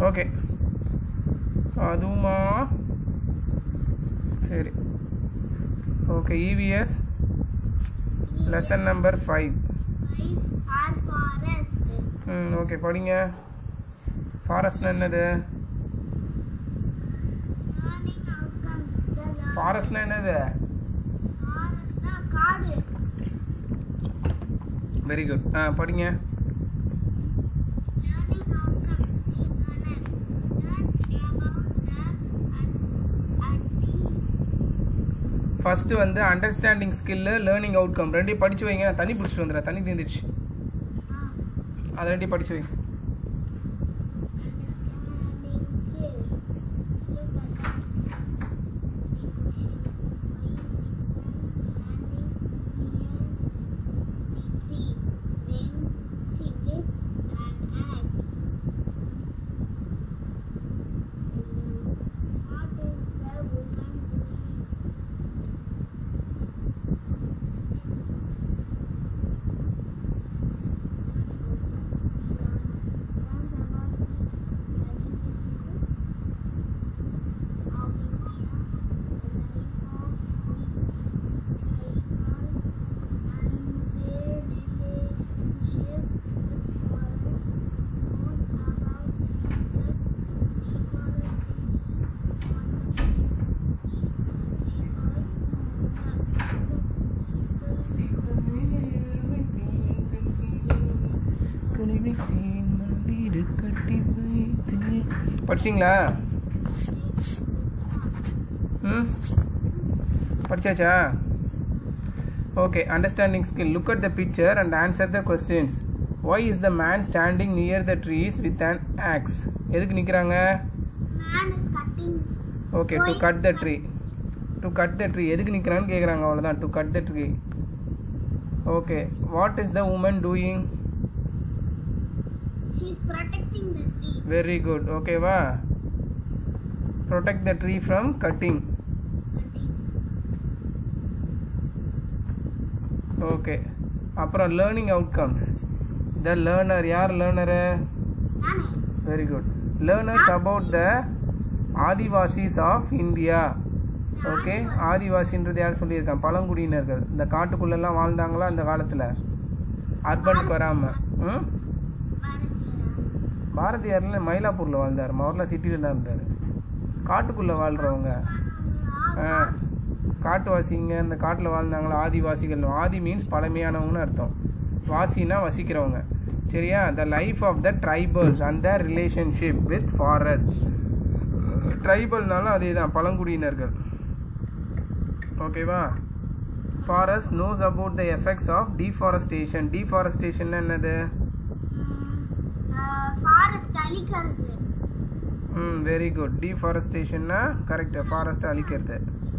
Okay அதுவுமா சரி okay EVS lesson number five Five are forest. ம் ஓகே படிங்க ஃபாரஸ்ட்னா என்னது Learning outcomes. The learn- ஃபாரஸ்ட்னா என்னது forest னா காடு. வெரி குட் ஆ படிங்க Learning outcomes. The learner learns about the ac- activity. First வந்து அண்டர்ஸ்டாண்டிங் ஸ்கில்லு லேர்னிங் அவுட்கம் ரெண்டையும் படிச்சு வைங்க நான் தண்ணி பிடிச்சிட்டு வந்துடுறேன் தண்ணி தீர்ந்துச்சு Ah, அதை ரெண்டையும் படிச்சு வை understanding skills. Look at that. The question. Why is the man standing near the tree when she lifts an axe? What is the woman doing? படிச்சிங்களா ம் படிச்சாச்சா okay understanding skill look at the picture and answer the questions why is the man standing near the trees with an axe எதுக்கு நிற்கிறாங்க Man is cutting okay to cut the tree to cut the tree எதுக்கு நிற்கிறான்னு கேட்குறாங்க அவ்வளோதான் to cut the tree okay what is the woman doing She's protecting the tree. Very good ஓகேவா protect the tree from cutting okay அப்புறம் learning outcomes the learner யார் learner நானே very good learners about the Adivasis of India okay ஆதிவாசின்றது யார் சொல்லியிருக்கான் பழங்குடியினர்கள் இந்த காட்டுக்குள்ளெல்லாம் வாழ்ந்தாங்களா அந்த காலத்தில் அர்பனுக்கு வராமல் ம் பாரதியாரா பாரதியார்ல மயிலாப்பூரில் வாழ்ந்தார் அவர்லாம் சிட்டியில் தான் இருந்தார் காட்டுக்குள்ளே வாழ்கிறவங்க ஆ, காட்டுவாசிங்க இந்த காட்டில் வாழ்ந்தாங்களா ஆதிவாசிகள் ஆதி மீன்ஸ் பழமையானவங்கன்னு அர்த்தம் வாசினா வசிக்கிறவங்க சரியா the life of the tribals and the relationship with forest ட்ரைபல்னாலும் அதே தான் பழங்குடியினர்கள் ஓகேவா forest knows about the effects of deforestation deforestation என்னது ஃபாரஸ்ட் அழிக்கிறது ம் வெரி குட் டீஃபாரஸ்டேஷன்னா கரெக்ட் ஃபாரஸ்ட் அழிக்கிறது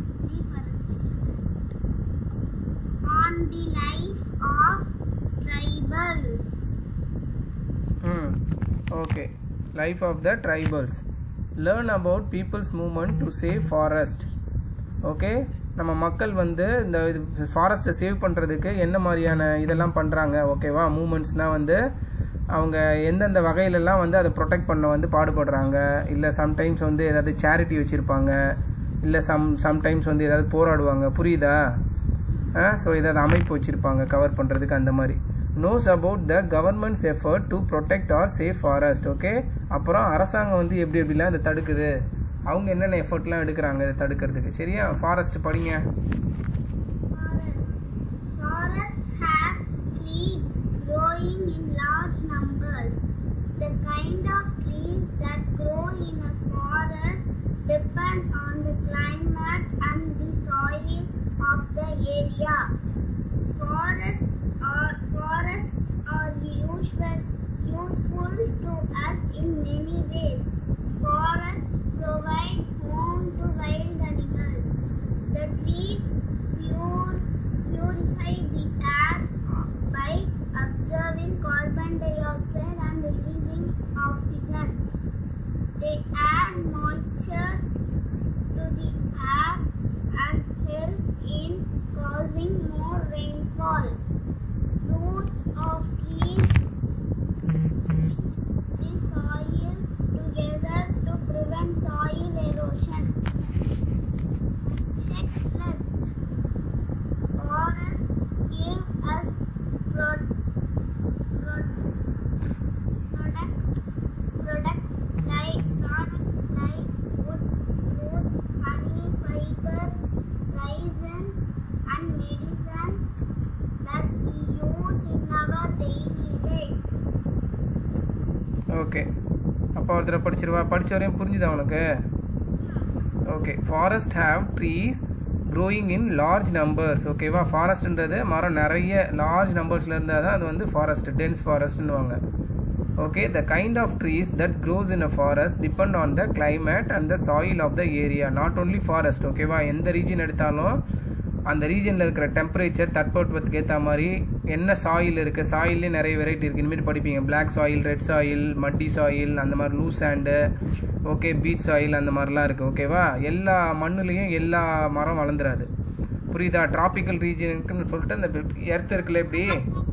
on the life of tribals ம் okay life of the tribals learn about people's movement to save forest okay நம்ம மக்கள் வந்து இந்த இது ஃபாரஸ்ட்டை சேவ் பண்ணுறதுக்கு என்ன மாதிரியான இதெல்லாம் பண்ணுறாங்க ஓகேவா மூமெண்ட்ஸ்னால் வந்து அவங்க எந்தெந்த வகையிலெல்லாம் வந்து அதை ப்ரொடெக்ட் பண்ண வந்து பாடுபடுறாங்க இல்லை சம்டைம்ஸ் வந்து ஏதாவது சேரிட்டி வச்சுருப்பாங்க இல்லை சம் சம்டைம்ஸ் வந்து ஏதாவது போராடுவாங்க புரியுதா ஸோ ஏதாவது அமைப்பு வச்சுருப்பாங்க கவர் பண்ணுறதுக்கு அந்த மாதிரி knows about the government's effort to protect or safe forest okay அப்புறம் அரசாங்கம் வந்து எப்படி எப்படிலாம் இதை தடுக்குது அவங்க என்னென்ன எஃபர்ட்லாம் எடுக்கிறாங்க இதை தடுக்கிறதுக்கு சரியா ஃபாரஸ்ட் படிங்க forest forests have trees growing in large numbers the kind of trees that grow in a forest depend on the climate and the soil of the area forests are forests are usual useful to us in many ways forests provide home to wild animals the trees pure, purify the air by absorbing carbon dioxide and releasing oxygen. They add moisture to the air and help in causing more rainfall. Roots of trees the soil together okay அப்போ ஒரு தடவை படிச்சிருவா படிச்ச வரையும் புரிஞ்சுதா உனக்கு okay forest have trees growing in large numbers ஓகேவா ஃபாரஸ்ட்ன்றது மரம் நிறைய லார்ஜ் நம்பர்ஸில் இருந்தால் தான் அது வந்து ஃபாரஸ்ட் டென்ஸ் ஃபாரஸ்ட்னுவாங்க okay the kind of trees that grows in a forest depend on the climate and the soil of the area not only forest ஓகேவா எந்த ரீஜன் எடுத்தாலும் அந்த ரீஜனில் இருக்கிற டெம்பரேச்சர் தட்பவெப்பத்துக்கு ஏற்ற மாதிரி என்ன சாயில் இருக்குது சாயிலே நிறைய வெரைட்டி இருக்குது இனிமேல் படிப்பீங்க Black soil red soil muddy soil அந்த மாதிரி loose sand okay beach soil அந்த மாதிரிலாம் இருக்குது ஓகேவா எல்லா மண்ணுலேயும் எல்லா மரம் வளர்ந்துராது புரியுதா டிராபிக்கல் ரீஜனுக்குன்னு சொல்லிட்டு அந்த எர்த் இருக்குல்ல எப்படி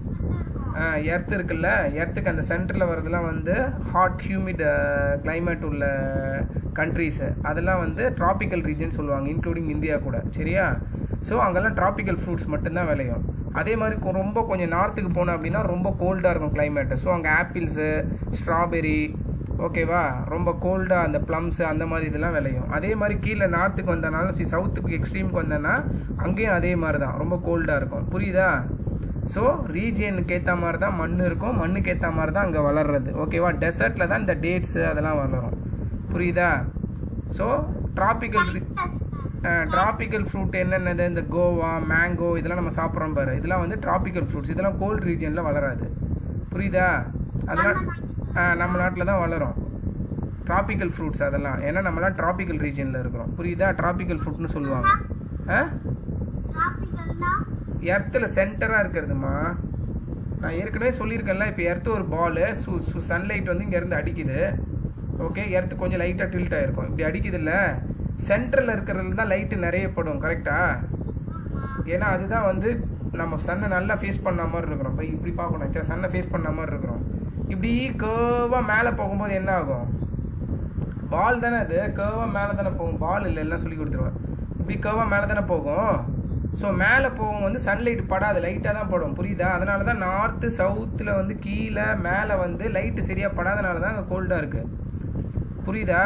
எர்த் இருக்குல்ல எர்த்துக்கு அந்த சென்டரில் வரதெல்லாம் வந்து ஹாட் ஹியூமிட் climate உள்ள கண்ட்ரீஸு அதெல்லாம் வந்து டிராபிக்கல் ரீஜன் சொல்லுவாங்க இன்க்ளூடிங் இந்தியா கூட சரியா ஸோ அங்கெல்லாம் டிராபிக்கல் ஃப்ரூட்ஸ் மட்டும்தான் விளையும் அதே மாதிரி கொ- ரொம்ப கொஞ்சம் நார்த்துக்கு போனோம் அப்படின்னா ரொம்ப கோல்டாக இருக்கும் climate ஸோ அங்கே ஆப்பிள்ஸு ஸ்ட்ராபெரி ஓகேவா ரொம்ப கோல்டாக அந்த ப்ளம்ஸு அந்த மாதிரி இதெல்லாம் விளையும் அதே மாதிரி கீழே நார்த்துக்கு வந்தனாலும் சி சவுத்துக்கு எக்ஸ்ட்ரீமுக்கு வந்தேன்னா அங்கேயும் அதே மாதிரி தான் ரொம்ப கோல்டாக இருக்கும் புரியுதா ஸோ ரீஜியனுக்கு ஏற்ற மாதிரி தான் மண் இருக்கும் மண்ணுக்கு ஏற்ற மாதிரி தான் அங்கே வளர்றது ஓகேவா டெசர்ட்டில் தான் இந்த டேட்ஸு அதெல்லாம் வளரும் புரியுதா ஸோ டிராபிக்கல் டிராபிக்கல் ஃப்ரூட் என்னென்னது இந்த கோவா மேங்கோ இதெல்லாம் நம்ம சாப்பிட்றோம் பாரு இதெல்லாம் வந்து டிராபிக்கல் ஃப்ரூட்ஸ் இதெல்லாம் கோல்ட் ரீஜனில் வளராது புரியுதா அதெல்லாம் ஆ, நம்ம நாட்டில் தான் வளரும் டிராபிக்கல் ஃப்ரூட்ஸ் அதெல்லாம் ஏன்னா நம்மலாம் டிராபிக்கல் ரீஜனில் இருக்கிறோம் புரியுதா டிராபிக்கல் ஃப்ரூட்னு சொல்லுவாங்க ஆ டிராபிக்கல்னா எர்த்தில் சென்டராக இருக்கிறதுமா நான் ஏற்கனவே சொல்லியிருக்கேன்ல இப்போ எர்த்து ஒரு பால் சு சு சன்லைட் வந்து இங்கேருந்து அடிக்குது ஓகே எர்த்து கொஞ்சம் லைட்டாக டில்ட் ஆகிருக்கும் இப்படி அடிக்குதுல்ல சென்டரில் இருக்கிறதுல தான் லைட்டு நிறைய படும் கரெக்டா ஏன்னா அதுதான் வந்து நம்ம சன்னை நல்லா ஃபேஸ் பண்ண மாதிரி இருக்கிறோம் இப்போ இப்படி பார்க்கணும் சரி சன்னை ஃபேஸ் பண்ண மாதிரி இருக்கிறோம் இப்படி கேர்வாக மேலே போகும்போது என்ன ஆகும் பால் தானே அது கேர்வாக மேலே தானே போகும் பால் இல்லை எல்லாம் சொல்லி கொடுத்துருவேன் இப்படி கேர்வாக மேலே தானே போகும் ஸோ மேலே போகும் வந்து சன்லைட் படாது லைட்டாக தான் படும் புரியுதா அதனால தான் நார்த்து சவுத்தில் வந்து கீழே மேலே வந்து லைட்டு சரியாக படாதனால தான் அங்கே கோல்டாக இருக்குது புரியுதா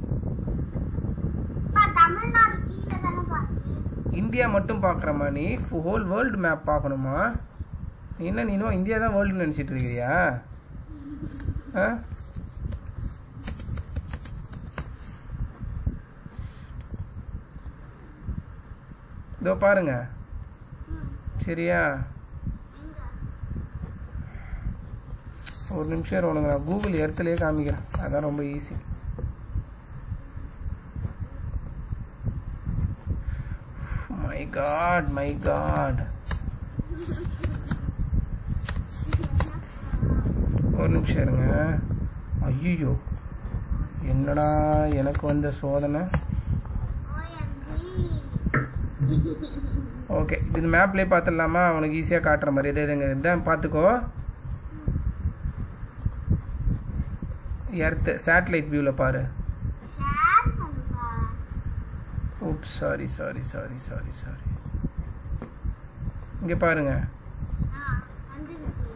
அப்பா, தமிழ்நாடு கீழே தானே பாக்கு இந்தியா மட்டும் பார்க்குறமா நீ ஹோல் வேர்ல்டு மேப் பார்க்கணுமா என்ன நீ இன்னும் இந்தியா தான் வேர்ல்டுன்னு நினச்சிட்டு இருக்கிறியா ஆ இதோ பாருங்க சரியா ஒரு நிமிஷம் இரு, உனக்கு நான் கூகுள் எர்த்துலேயே காமிக்கிறேன் அதான் ரொம்ப easy my god my god ஒரு நிமிஷம் இருங்க ஐயோ என்னடா எனக்கு வந்த சோதனை ஓகே இது மேப்லேயே பார்த்துடலாமா உனக்கு ஈஸியாக காட்டுற மாதிரி எது எதுங்க இதான் பார்த்துக்கோ எர்த்து சேட்டலைட் வியூவில் பாரு ஷேர் பண்ணுப்பா oops sorry sorry sorry sorry sorry இங்கே பாருங்க ஆ வந்துருச்சு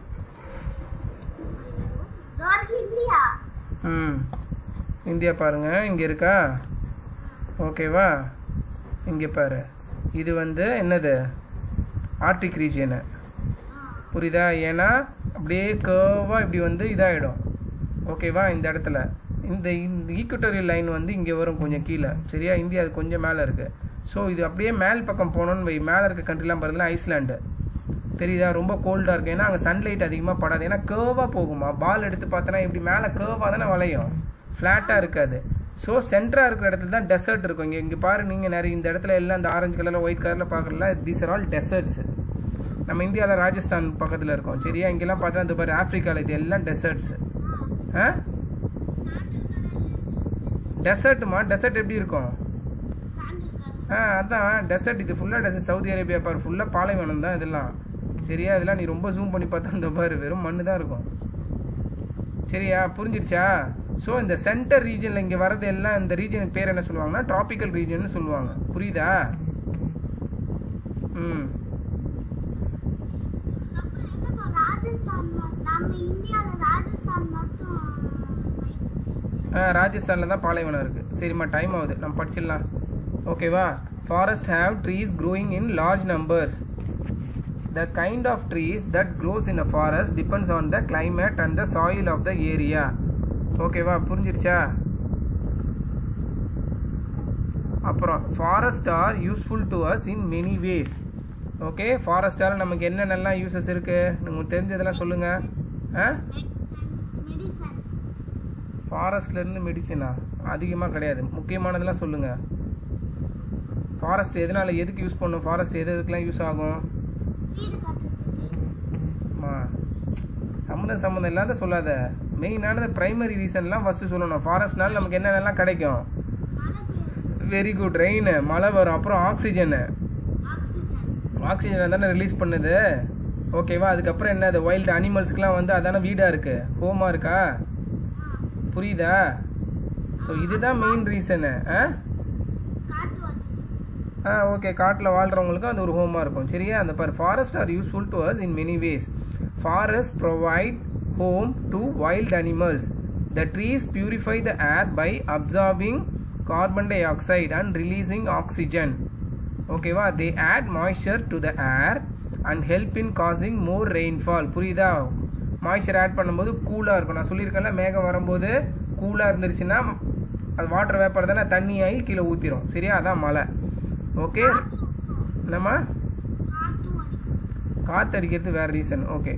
தோர்க்கு இல்லையா ம் இந்தியா பாருங்க இங்கே இருக்கா ஓகேவா இங்கே பாரு இது வந்து என்னது ஆர்டிக் ரீஜியனு புரியுதா ஏன்னா அப்படியே கேர்வாக இப்படி வந்து இதாகிடும் ஓகேவா இந்த இடத்துல இந்த இந்த ஈக்குவட்டோரியல் லைன் வந்து இங்கே வரும் கொஞ்சம் கீழே சரியா இந்தியா அது கொஞ்சம் மேலே இருக்குது ஸோ இது அப்படியே மேல் பக்கம் போனோன்னு வை மேலே இருக்க கண்ட்ரிலாம் பாருங்களா ஐஸ்லாண்டு தெரியுதா ரொம்ப கோல்டாக இருக்குது ஏன்னா அங்கே சன்லைட் அதிகமாக படாது ஏன்னா கேர்வாக போகுமா பால் எடுத்து பார்த்தோன்னா இப்படி மேலே கேர்வாக தானே வளையும் ஃப்ளாட்டாக இருக்காது ஸோ சென்டராக இருக்கிற இடத்துல தான் டெசர்ட் இருக்கும் இங்கே இங்கே பாரு நீங்கள் நிறைய இந்த இடத்துல எல்லாம் இந்த ஆரஞ்சு கலரில் ஒயிட் கலரில் பார்க்கல தீஸ் ஆர் ஆல் டெசர்ட்ஸ் நம்ம இந்தியாவில் ராஜஸ்தான் பக்கத்தில் இருக்கோம் சரியா இங்கெல்லாம் பார்த்தா இந்த பாரு ஆஃப்ரிக்காவில் இது எல்லாம் டெசர்ட்ஸு ஆ டெசர்ட்டுமா டெசர்ட் எப்படி இருக்கும் சாண்டில் ஆ அதான் டெசர்ட் இது ஃபுல்லாக டெசர்ட் சவுதி அரேபியா பாரு ஃபுல்லாக பாலைவனம் தான் இதெல்லாம் சரியா இதெல்லாம் நீ ரொம்ப ஜூம் பண்ணி பார்த்தா இந்த பாரு வெறும் மண்ணு தான் இருக்கும் சரியா புரிஞ்சிருச்சா ஸோ இந்த சென்டர் ரீஜனில் இங்கே வரது எல்லாம் இந்த ரீஜனுக்கு பேர் என்ன சொல்லுவாங்கன்னா டிராபிக்கல் ரீஜன் சொல்லுவாங்க புரியுதா ம் அப்ப என்னப்பா ராஜஸ்தான் ம- நம்ம இந்தியால ராஜஸ்தான் மட்டும் ஆ ராஜஸ்தானில் தான் பாலைவனம் இருக்குது சரிம்மா டைம் ஆகுது நம்ம படிச்சிடலாம் ஓகேவா forest have trees growing in large numbers the kind of trees that grows in a forest depends on the climate and the soil of the area ஓகேவா புரிஞ்சிருச்சா அப்புறம் forest are useful to us in many ways okay ஃபாரஸ்டால் நமக்கு என்னென்னலாம் uses இருக்குது உங்களுக்கு தெரிஞ்சதெல்லாம் சொல்லுங்கள் ஆ மெடிசன் மெடிசன் ஃபாரஸ்ட்லேருந்து மெடிசினா அதிகமாக கிடையாது முக்கியமானதெல்லாம் சொல்லுங்கள் ஃபாரஸ்ட் எதனால் எதுக்கு யூஸ் பண்ணும் ஃபாரஸ்ட் எது எதுக்கெலாம் யூஸ் ஆகும் வீடு கட்டுறதுக்கு அம்மா சம்மந்தம் சம்மந்தம் இல்லாத சொல்லாத மெயினானது ப்ரைமரி ரீசன்லாம் ஃபஸ்ட்டு சொல்லணும் ஃபாரஸ்ட்னால நமக்கு என்னென்னலாம் கிடைக்கும் மழை பெய்யுது வெரி குட் ரெயின் மழை வரும் அப்புறம் ஆக்சிஜனு ஆக்சிஜன் ஆக்சிஜனை தானே ரிலீஸ் பண்ணுது ஓகேவா அதுக்கப்புறம் என்னது வைல்டு அனிமல்ஸ்க்குலாம் வந்து அதான வீடாக இருக்குது ஹோமாக இருக்கா புரியுதா ஸோ இதுதான் மெயின் ரீசனு ஆ காட்டு வருது ஆ ஓகே காட்டில் வாழ்கிறவங்களுக்கும் அது ஒரு ஹோமாக இருக்கும் சரியா அந்த பார் forest are useful to us in many ways forest provide home to wild animals the trees purify the air by absorbing carbon dioxide and releasing oxygen ஓகேவா they add moisture to the air and help in causing more rainfall புரியுதா moisture add பண்ணும்போது கூலாக இருக்கும் நான் சொல்லியிருக்கேன்ல மேகம் வரும்போது கூலாக இருந்துருச்சுன்னா அது வாட்டர் வேப்பர் தானே தண்ணி ஆகி கீழே ஊற்றிடும் சரியா அதான் மழை ஓகே நம்ம காட்டு வருது காற்று அடிக்கிறது வேறு ரீசன் ஓகே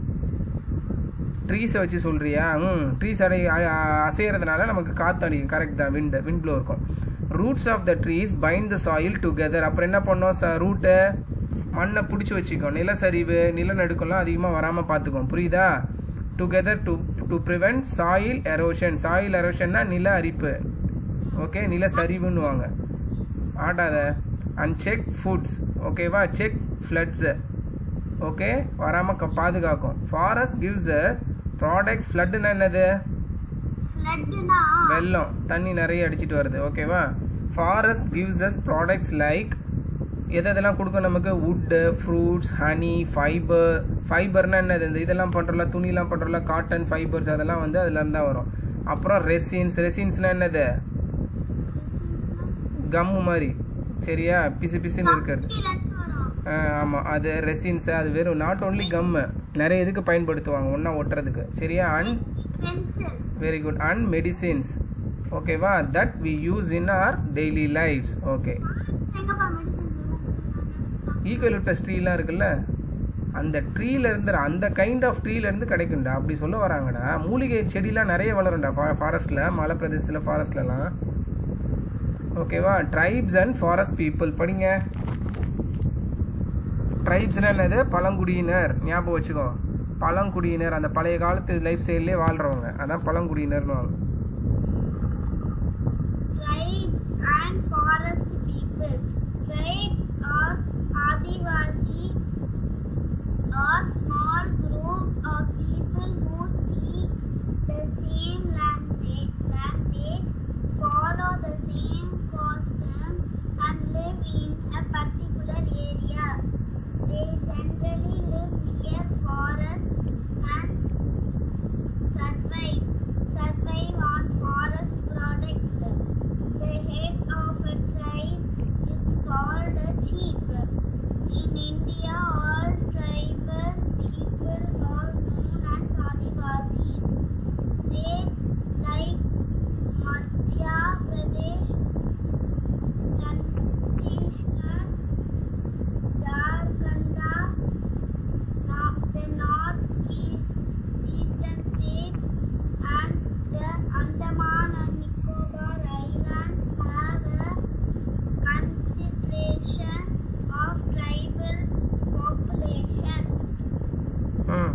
ட்ரீஸை வச்சு சொல்கிறியா ம் ட்ரீஸ் அடை அ- அ- அசையறதுனால நமக்கு காற்று அடிக்கும் கரெக்ட் தான் விண்டு விண்ட் ப்ளோ இருக்கும் roots of the trees bind the soil together அப்புறம் என்ன பண்ணோம் ச ரூட்டை மண்ணை பிடிச்சி வச்சுக்கோ நிலச்சரிவு நிலநடுக்கம்லாம் அதிகமாக வராமல் பார்த்துக்கோ புரியுதா together to to prevent soil erosion soil எரோஷன்னா நில அரிப்பு ஓகே நில சரிவுன்னுவாங்க ஆடாத அண்ட் செக் ஃபுட்ஸ் ஓகேவா செக் ஃப்ளட்ஸு ஓகே வராமல் பாதுகாக்கும் ஃபாரஸ்ட் கிவ்ஸ் அஸ் ப்ராடக்ட்ஸ் ஃப்ளட்டுன்னா என்னது ஃப்ளட்னா வெள்ளம் தண்ணி நிறைய அடிச்சிட்டு வருது ஓகேவா forest gives us products like எது எதெல்லாம் கொடுக்கும் நமக்கு வுட்டு ஃப்ரூட்ஸ் ஹனி ஃபைபர் ஃபைபர்னா என்னது இந்த இதெல்லாம் பண்ணுறோம்ல துணிலாம் பண்ணுறோம்ல காட்டன் ஃபைபர்ஸ் அதெல்லாம் வந்து அதுலேருந்து தான் வரும் அப்புறம் ரெசின்ஸ் ரெசின்ஸ்னால் என்னது கம்மு மாதிரி சரியா பிசு பிசுன்னு இருக்கிறது கீழேருந்து வரும் ஆமாம் அது ரெசின்ஸ் அது வெறும் நாட் ஓன்லி கம்மு நிறைய இதுக்கு பயன்படுத்துவாங்க ஒன்றா ஒட்டுறதுக்கு சரியா and pencil very good and medicines ஓகேவா that we use in our daily lives okay எங்கப்பா மெடிசன் ஈக்குவலிப்டஸ் ட்ரீலாம் இருக்குல்ல அந்த ட்ரீல இருந்து அந்த கைண்ட் ஆஃப் ட்ரீல இருந்து கிடைக்கும்டா அப்படி சொல்ல வராங்கடா மூலிகை செடிலாம் நிறைய வளரும்டா ஃபாரஸ்ட்ல மலை பிரதேசத்தில் ஃபாரஸ்ட்லலாம் ஓகேவா ட்ரைப்ஸ் அண்ட் ஃபாரஸ்ட் பீப்புள் படிங்க ட்ரைப்ஸ்னா என்னது பழங்குடியினர் ஞாபகம் வச்சுக்கோ பழங்குடியினர் அந்த பழைய காலத்து லைஃப் ஸ்டைல்லே வாழ்றவங்க அதான் பழங்குடியினர்னு Tribes and forest people. Tribes are Adivasi are small groups of people who speak the same language, language, follow the same customs, and live in a particular area. They generally live near forests and survive survive on forest products. The head of a tribe is called a chief. In India, all tribal people are known as Adivasis. States like Madhya Pradesh, Chhattisgarh, Jharkhand, North, the northeast eastern states and the Andaman and Nicobar Islands have a concentration of tribal population. ம்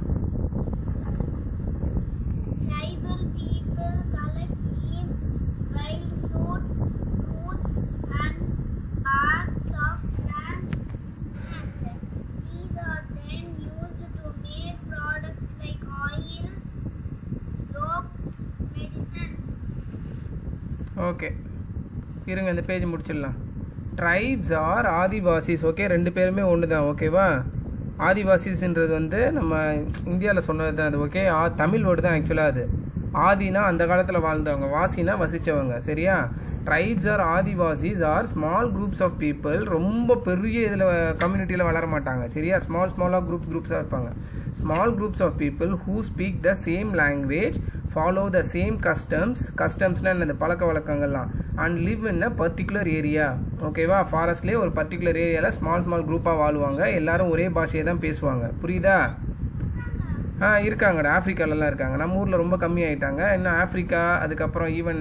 Tribal people collect leaves, wild fruits, roots, and barks of plants. And these are then used to make products like oil, rope, medicines. Okay இருங்க இந்த page முடிச்சிடலாம் tribes are Adivasis okay ரெண்டு பேருமே ஒன்று தான் ஓகேவா ஆதிவாசிஸ்ன்றது வந்து நம்ம இந்தியாவில் சொன்னது தான் அது ஓகே ஆ தமிழ் வேர்டு தான் ஆக்சுவலாக அது ஆதினா அந்த காலத்தில் வாழ்ந்தவங்க வாசினா வசித்தவங்க சரியா tribes are Adivasis are small groups of people ரொம்ப பெரிய இதில் கம்யூனிட்டியில் வளர மாட்டாங்க சரியா ஸ்மால் ஸ்மாலாக குரூப் குரூப்ஸாக இருப்பாங்க small groups of people who speak the same language follow the same customs கஸ்டம்ஸ்னால் இந்த பழக்க வழக்கங்கள்லாம் and live in a particular area ஓகேவா ஃபாரஸ்ட்லேயே ஒரு பர்டிகுலர் ஏரியாவில் ஸ்மால் ஸ்மால் குரூப்பாக வாழ்வாங்க எல்லாரும் ஒரே பாஷையை தான் பேசுவாங்க புரியுதா ஆ இருக்காங்கடா ஆஃப்ரிக்காலலாம் இருக்காங்க நம்ம ஊரில் ரொம்ப கம்மியாயிட்டாங்க இன்னும் ஆஃப்ரிக்கா அதுக்கப்புறம் ஈவன்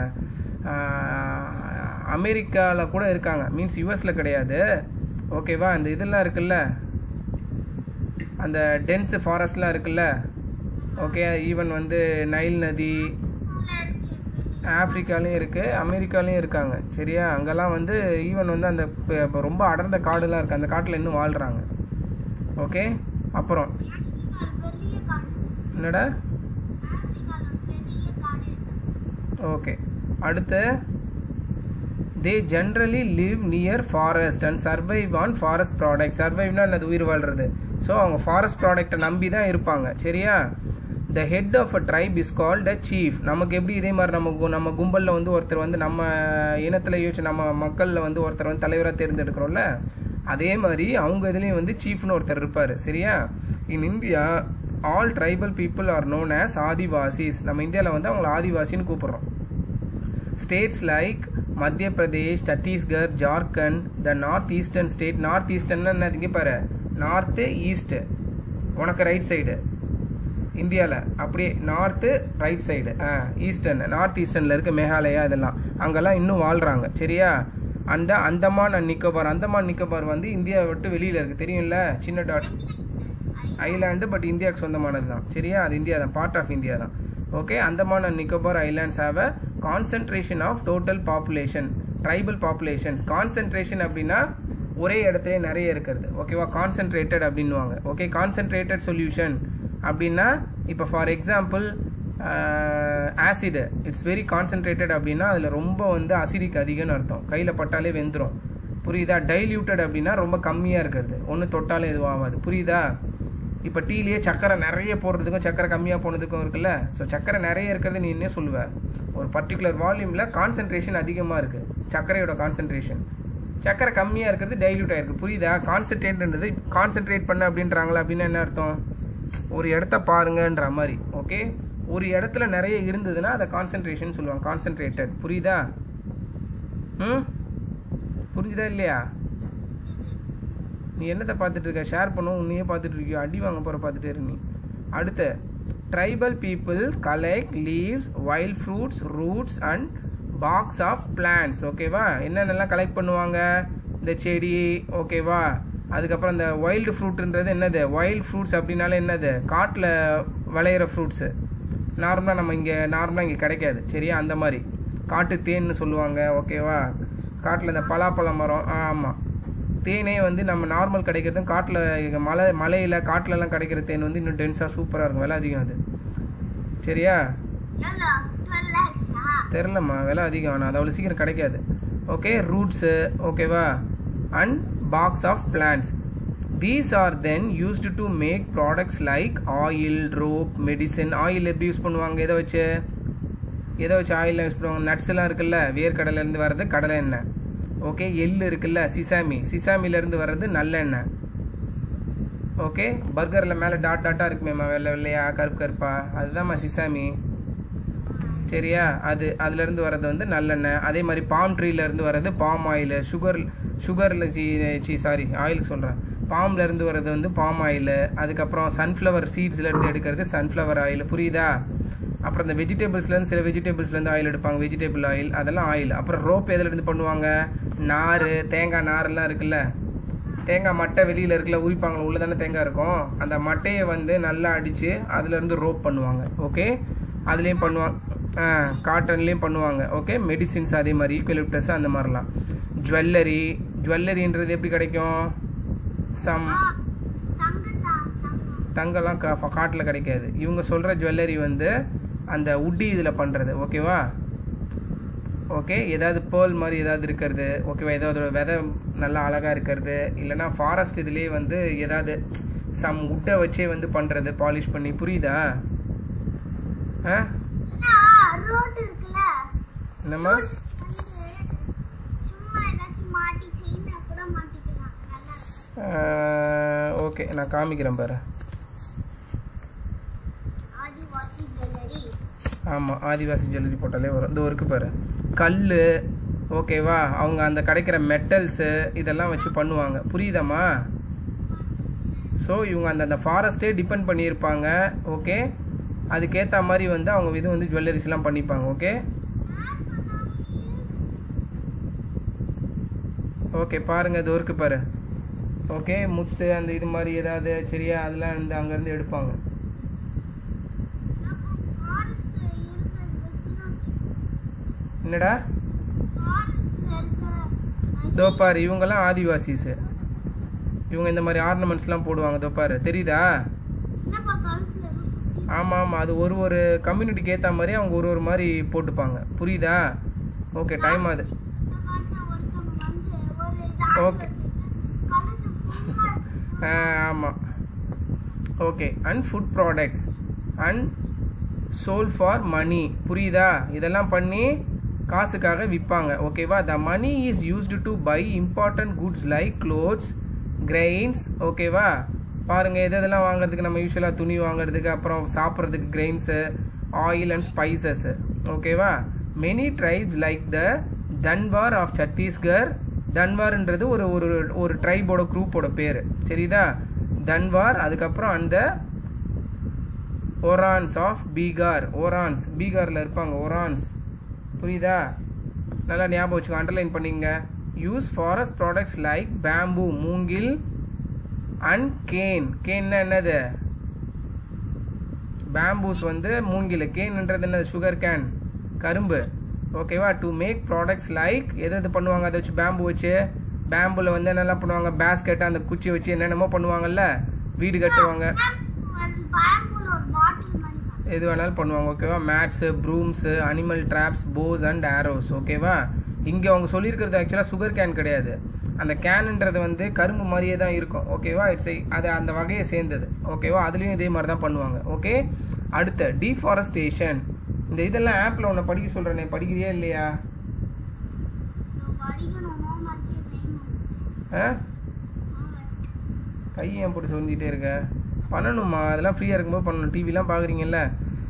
அமெரிக்காவில் கூட இருக்காங்க மீன்ஸ் யூஎஸில் கிடையாது ஓகேவா அந்த இதெல்லாம் இருக்குல்ல அந்த டென்ஸ் ஃபாரஸ்ட்லாம் இருக்குல்ல ஓகே ஈவன் வந்து நைல் நதி ஆஃப்ரிக்காலையும் இருக்குது அமெரிக்காலையும் இருக்காங்க சரியா அங்கெல்லாம் வந்து ஈவன் வந்து அந்த ப- இப்ப ரொம்ப அடர்ந்த காடுலாம் இருக்குது அந்த காட்டில் இன்னும் வாழ்கிறாங்க ஓகே அப்புறம் பெரிய காடு என்னடா ஆப்பிரிக்கால பெரிய காடு ஓகே அடுத்து they generally live near forest and survive on forest product சர்வைவ்னா என்னது உயிர் வாழ்றது ஸோ அவங்க ஃபாரஸ்ட் ப்ராடக்ட்டை நம்பி தான் இருப்பாங்க சரியா the head of a tribe is called a chief நமக்கு எப்படி இதே மாதிரி நம்ம கு- நம்ம கும்பலில் வந்து ஒருத்தர் வந்து நம்ம இனத்தில் யோசிச்சு நம்ம மக்களில் வந்து ஒருத்தர் வந்து தலைவராக தேர்ந்தெடுக்கிறோம்ல அதே மாதிரி அவங்க இதுலேயும் வந்து சீஃப்னு ஒருத்தர் இருப்பார் சரியா in India all tribal people are known as Adivasis நம்ம இந்தியாவில் வந்து அவங்கள ஆதிவாசின்னு கூப்பிடுறோம் states like Madhya Pradesh Chhattisgarh Jharkhand the north eastern state north ஈஸ்டர்ன்னா என்னது இங்கே பாரு நார்த்து ஈஸ்ட்டு உனக்கு ரைட் சைடு இந்தியாவில் அப்படியே north right side ah eastern north ஈஸ்டர்னில் இருக்க மேகாலயா இதெல்லாம் அங்கெல்லாம் இன்னும் வாழ்கிறாங்க சரியா அந்த அந்தமான் அண்ட் நிக்கோபார் அந்தமான் நிக்கோபார் வந்து இந்தியாவை விட்டு வெளியில் இருக்குது தெரியும்ல சின்ன டாட் ஐலாண்டு பட் இந்தியாவுக்கு சொந்தமானது தான் சரியா அது இந்தியா தான் பார்ட் ஆஃப் இந்தியா தான் okay Andaman and Nicobar islands have a concentration of total population tribal populations concentration அப்படின்னா ஒரே இடத்துல நிறைய இருக்கிறது ஓகேவா கான்சென்ட்ரேட்டட் அப்படின்னுவாங்க ஓகே கான்சென்ட்ரேட்டட் சொல்யூஷன் அப்படின்னா இப்போ for example acid it's very concentrated அப்படின்னா அதில் ரொம்ப வந்து அசிடிக் அதிகம்னு அர்த்தம் கையில் பட்டாலே வெந்துடும் புரியுதா டைல்யூட்டட் அப்படின்னா ரொம்ப கம்மியாக இருக்கிறது ஒன்று தொட்டாலே எதுவும் ஆகாது புரியுதா இப்போ டீலேயே சக்கரை நிறைய போடுறதுக்கும் சக்கரை கம்மியாக போனதுக்கும் இருக்குல்ல ஸோ சக்கரை நிறைய இருக்கிறது நீ என்ன சொல்லுவ ஒரு பர்டிகுலர் வால்யூமில் கான்சென்ட்ரேஷன் அதிகமாக இருக்குது சர்க்கரையோட கான்சென்ட்ரேஷன் சக்கரை கம்மியாக இருக்கிறது டைல்யூட் ஆயிருக்கு புரியுதா கான்சென்ட்ரேட்ன்றது கான்சென்ட்ரேட் பண்ண அப்படின்றாங்களா அப்படின்னா என்ன அர்த்தம் ஒரு இடத்த பாருங்கன்ற மாதிரி ஓகே ஒரு இடத்துல நிறைய இருந்ததுன்னா அதை கான்சென்ட்ரேஷன் சொல்லுவாங்க கான்சென்ட்ரேட்டட் புரியுதா ம் புரிஞ்சுதா இல்லையா நீ என்னத்தை பார்த்துட்டு இருக்க ஷேர் பண்ணுவோம் உன்னையே பார்த்துட்டு இருக்கியோ அடி வாங்க போகிற பார்த்துட்டே இரு நீ அடுத்து tribal people collect leaves wild fruits roots and barks of plants ஓகேவா என்னென்னலாம் கலெக்ட் பண்ணுவாங்க இந்த செடி ஓகேவா அதுக்கப்புறம் இந்த வைல்டு ஃப்ரூட்ன்றது என்னது வைல்ட் ஃப்ரூட்ஸ் அப்படின்னாலே என்னது காட்டில் விளையிற ஃப்ரூட்ஸு நார்மலாக நம்ம இங்கே நார்மலாக இங்கே கிடைக்காது சரியா அந்த மாதிரி காட்டு தேன்னு சொல்லுவாங்க ஓகேவா காட்டில் இந்த பலாப்பழ மரம் ஆமாம் தேனே வந்து நம்ம நார்மல் கிடைக்கிறதும் காட்டில் இங்க மலை மலையில் காட்டிலலாம் கிடைக்கிற தேன் வந்து இன்னும் டென்ஸாக சூப்பராக இருக்கும் விலை அதிகம் அது சரியா எவ்வளோ டுவெல் லேக்ஸா தெரிலம்மா விலை அதிகம் ஆனால் அது அவ்வளோ சீக்கிரம் கிடைக்காது ஓகே ரூட்ஸு ஓகேவா and barks of plants these are then used to make products like oil rope medicine oil எப்படி யூஸ் பண்ணுவாங்க எதை வச்சு எதை வச்சு ஆயில் யூஸ் பண்ணுவாங்க நட்ஸ் எல்லாம் இருக்குல்ல வேர்க்கடலையிலேருந்து வர்றது கடலை எண்ணெய் ஓகே எள்ளு இருக்குல்ல சிசாமி சிசாமிலேருந்து வர்றது நல்லெண்ணெய் ஓகே பர்கரில் மேலே டாட் டாட்டாக இருக்குமேம்மா வெள்ளை வெள்ளையா கருப்பு கருப்பா அதுதான்மா சிசாமி சரியா அது அதுலேருந்து வர்றது வந்து நல்லெண்ணெய் அதே மாதிரி பாம் ட்ரீலேருந்து வர்றது பாம் ஆயில் சுகர் சுகரில் சி சி சாரி ஆயிலுக்கு சொல்கிறேன் பாம்லேருந்து வர்றது வந்து பாம் ஆயில் அதுக்கப்புறம் சன்ஃப்ளவர் சீட்ஸ்லேருந்து எடுக்கிறது சன்ஃப்ளவர் ஆயில் புரியுதா அப்புறம் இந்த வெஜிடபிள்ஸ்லேருந்து சில வெஜிடபிள்ஸ்லேருந்து ஆயில் எடுப்பாங்க வெஜிடபிள் ஆயில் அதெல்லாம் ஆயில் அப்புறம் ரோப் எதுலேருந்து பண்ணுவாங்க நார் தேங்காய் நாரெல்லாம் இருக்குல்ல தேங்காய் மட்டை வெளியில் இருக்குல்ல உரிப்பாங்கள உள்ள தானே தேங்காய் இருக்கும் அந்த மட்டையை வந்து நல்லா அடித்து அதுலேருந்து ரோப் பண்ணுவாங்க ஓகே அதுலேயும் பண்ணுவாங்க காட்டன்லேயும் பண்ணுவாங்க ஓகே மெடிசின்ஸ் அதே மாதிரி ஈக்குவலிப்டஸ் அந்த மாதிரிலாம் ஜுவல்லரி ஜுவல்லரின்றது எப்படி கிடைக்கும் சம் தங்கத்தா தங்கம் தங்கம்லாம் கா காட்டில் கிடைக்காது இவங்க சொல்கிற ஜுவல்லரி வந்து அந்த உட்டி இதில் பண்ணுறது ஓகேவா ஓகே ஏதாவது பேர்ல் மாதிரி ஏதாவது இருக்கிறது ஓகேவா ஏதாவது ஒரு விதை நல்லா அழகாக இருக்கிறது இல்லைன்னா ஃபாரஸ்ட் இதுலேயே வந்து ஏதாவது சம் உட்டை வச்சே வந்து பண்ணுறது பாலிஷ் பண்ணி புரியுதா ஆ ஃப்ரூட் இருக்குல்ல என்னம்மா வந்து சும்மா ஏதாச்சும் மாட்டி செயினை கூட மாட்டிக்கலாம் நல்லா இருக்கும். ஓகே நான் காமிக்கிறேன் பாரு ஆதிவாசி ஜுவல்லரி ஆமாம் ஆதிவாசி ஜுவல்லரி போட்டாலே வரும் இந்த இருக்கு பாரு கல் ஓகேவா அவங்க அந்த கிடைக்கிற மெட்டல்ஸு இதெல்லாம் வச்சு பண்ணுவாங்க புரியுதாம்மா ஸோ இவங்க அந்த அந்த ஃபாரஸ்ட்டே டிபெண்ட் பண்ணியிருப்பாங்க ஓகே அதுக்கேற்ற மாதிரி வந்து அவங்க இது வந்து ஜுவல்லரிஸ்லாம் பண்ணிப்பாங்க ஓகே ஓகே பாருங்க இது இருக்கு பாரு ஓகே முத்து அந்த இது மாதிரி ஏதாவது சரியா அதெல்லாம் வந்து அங்கேருந்து எடுப்பாங்க ஃபாரஸ்ட்ல இருக்கிறத வச்சு தான் என்னடா ஃபாரஸ்ட்ல இருக்கிற இதோ பாரு இவங்கெல்லாம் ஆதிவாசிஸு இவங்க இந்த மாதிரி ஆர்னமெண்ட்ஸ்லாம் போடுவாங்க இதோ பாரு தெரியுதா என்னப்பா கழுத்துல இருக்கு? ஆமாம் ஆமாம் அது ஒரு ஒரு கம்யூனிட்டிக்கு ஏற்ற மாதிரி அவங்க ஒரு ஒரு மாதிரி போட்டுப்பாங்க புரியுதா ஓகே டைம் ஆகுது இந்த மாதிரி தான் ஒருத்தவங்க வந்து ஒரு இது Okay. கழுத்து ஃபுல்லா ஆமாம் okay and food products and sell for money புரியுதா இதெல்லாம் பண்ணி காசுக்காக விற்பாங்க ஓகேவா the money is used to buy important goods like clothes grains ஓகேவா பாருங்கள் எது எதெல்லாம் வாங்குறதுக்கு நம்ம யூஸ்வலாக துணி வாங்குறதுக்கு அப்புறம் சாப்பிட்றதுக்கு கிரெயின்ஸு ஆயில் அண்ட் ஸ்பைசஸ் ஓகேவா many tribes like the Dhanwar of Chhattisgarh தன்வார்ன்றது ஒரு ஒரு ஒரு ட்ரைபோட குரூப்போட பேர் சரிதா தன்வார் அதுக்கப்புறம் அந்த ஓரான்ஸ் ஆஃப் பீகார் ஓரான்ஸ் பீகாரில் இருப்பாங்க ஓரான்ஸ் புரியுதா நல்லா ஞாபகம் வச்சுக்கோ அண்டர்லைன் பண்ணிங்க use forest products like bamboo மூங்கில் அண்ட் கேன் கேன்னா என்னது பேம்பூஸ் வந்து மூங்கில் கேன்ன்றது என்னது சுகர் கேன் கரும்பு ஓகேவா டு மேக் ப்ராடக்ட்ஸ் லைக் எது எது பண்ணுவாங்க அதை வச்சு பேம்பு வச்சு பேம்புல வந்து என்னெல்லாம் பண்ணுவாங்க பேஸ்கெட் அந்த குச்சி வச்சு என்னென்னமோ பண்ணுவாங்கல்ல வீடு கட்டுவாங்க அது பேம்பூல ஒரு பாட்டில் மாதிரி தான். எது வேணாலும் பண்ணுவாங்க ஓகேவா mats brooms animal traps bows and arrows ஓகேவா இங்கே அவங்க சொல்லியிருக்கிறது ஆக்சுவலாக சுகர் கேன் கிடையாது அந்த கேனுன்றது வந்து கரும்பு மாதிரியே தான் இருக்கும் ஓகேவா இட்ஸ் அது அந்த வகையை சேர்ந்தது ஓகேவா அதுலேயும் இதே மாதிரி தான் பண்ணுவாங்க ஓகே அடுத்த டீஃபாரஸ்டேஷன் இந்த இதெல்லாம் ஆப்பில் ஒன்று படிக்க சொல்கிறேனே படிக்கிறியா இல்லையா நான் படிக்கணும் ஹோம்ஒர்க்கே டைம் ஆ கை ஏன் போட்டு சொல்லிட்டே இருக்க பண்ணணுமா அதெல்லாம் ஃப்ரீயாக இருக்கும்போது பண்ணணும் டிவிலாம் பார்க்குறீங்கல்ல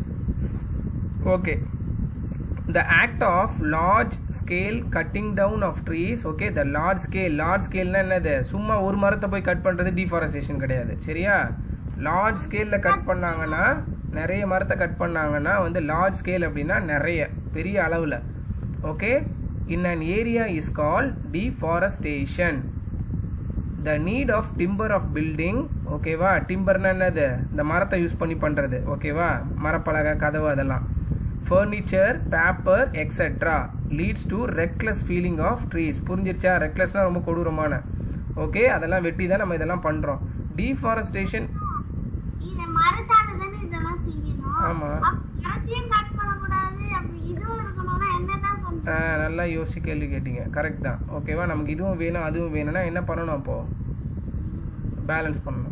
okay the act of large scale cutting down of trees okay the large scale large scale என்னது சும்மா ஒரு மரத்தை போய் கட் பண்றது deforestation கிடையாது சரியா லார்ஜ் ஸ்கேலில் கட் பண்ணாங்கன்னா நிறைய மரத்தை கட் பண்ணாங்கன்னா வந்து லார்ஜ் ஸ்கேல் அப்படின்னா நிறைய பெரிய அளவில் okay in an area is call deforestation the need of timber of building ஓகேவா டிம்பர்னா என்னது இந்த மரத்தை யூஸ் பண்ணி பண்ணுறது ஓகேவா மரப்பலகை கதவு அதெல்லாம் furniture paper etcetera leads to reckless felling of trees புரிஞ்சிருச்சா ரெக்லெஸ்னால் ரொம்ப கொடூரமான ஓகே அதெல்லாம் வெட்டி தான் நம்ம இதெல்லாம் பண்ணுறோம் டீஃபாரஸ்டேஷன் இந்த மரத்தால தானே இதெல்லாம் செய்யணும் ஆமா. அப்ப மரத்தையும் கட் பண்ணக்கூடாது அப்ப இதுவும் இருக்கணும்னா என்னதான் பண்றது நல்லா யோசிச்சு கேள்வி கேட்டீங்க கரெக்ட் தான் ஓகேவா நமக்கு இதுவும் வேணும் அதுவும் வேணும்னா என்ன பண்ணணும் அப்போது பேலன்ஸ் பண்ணணும்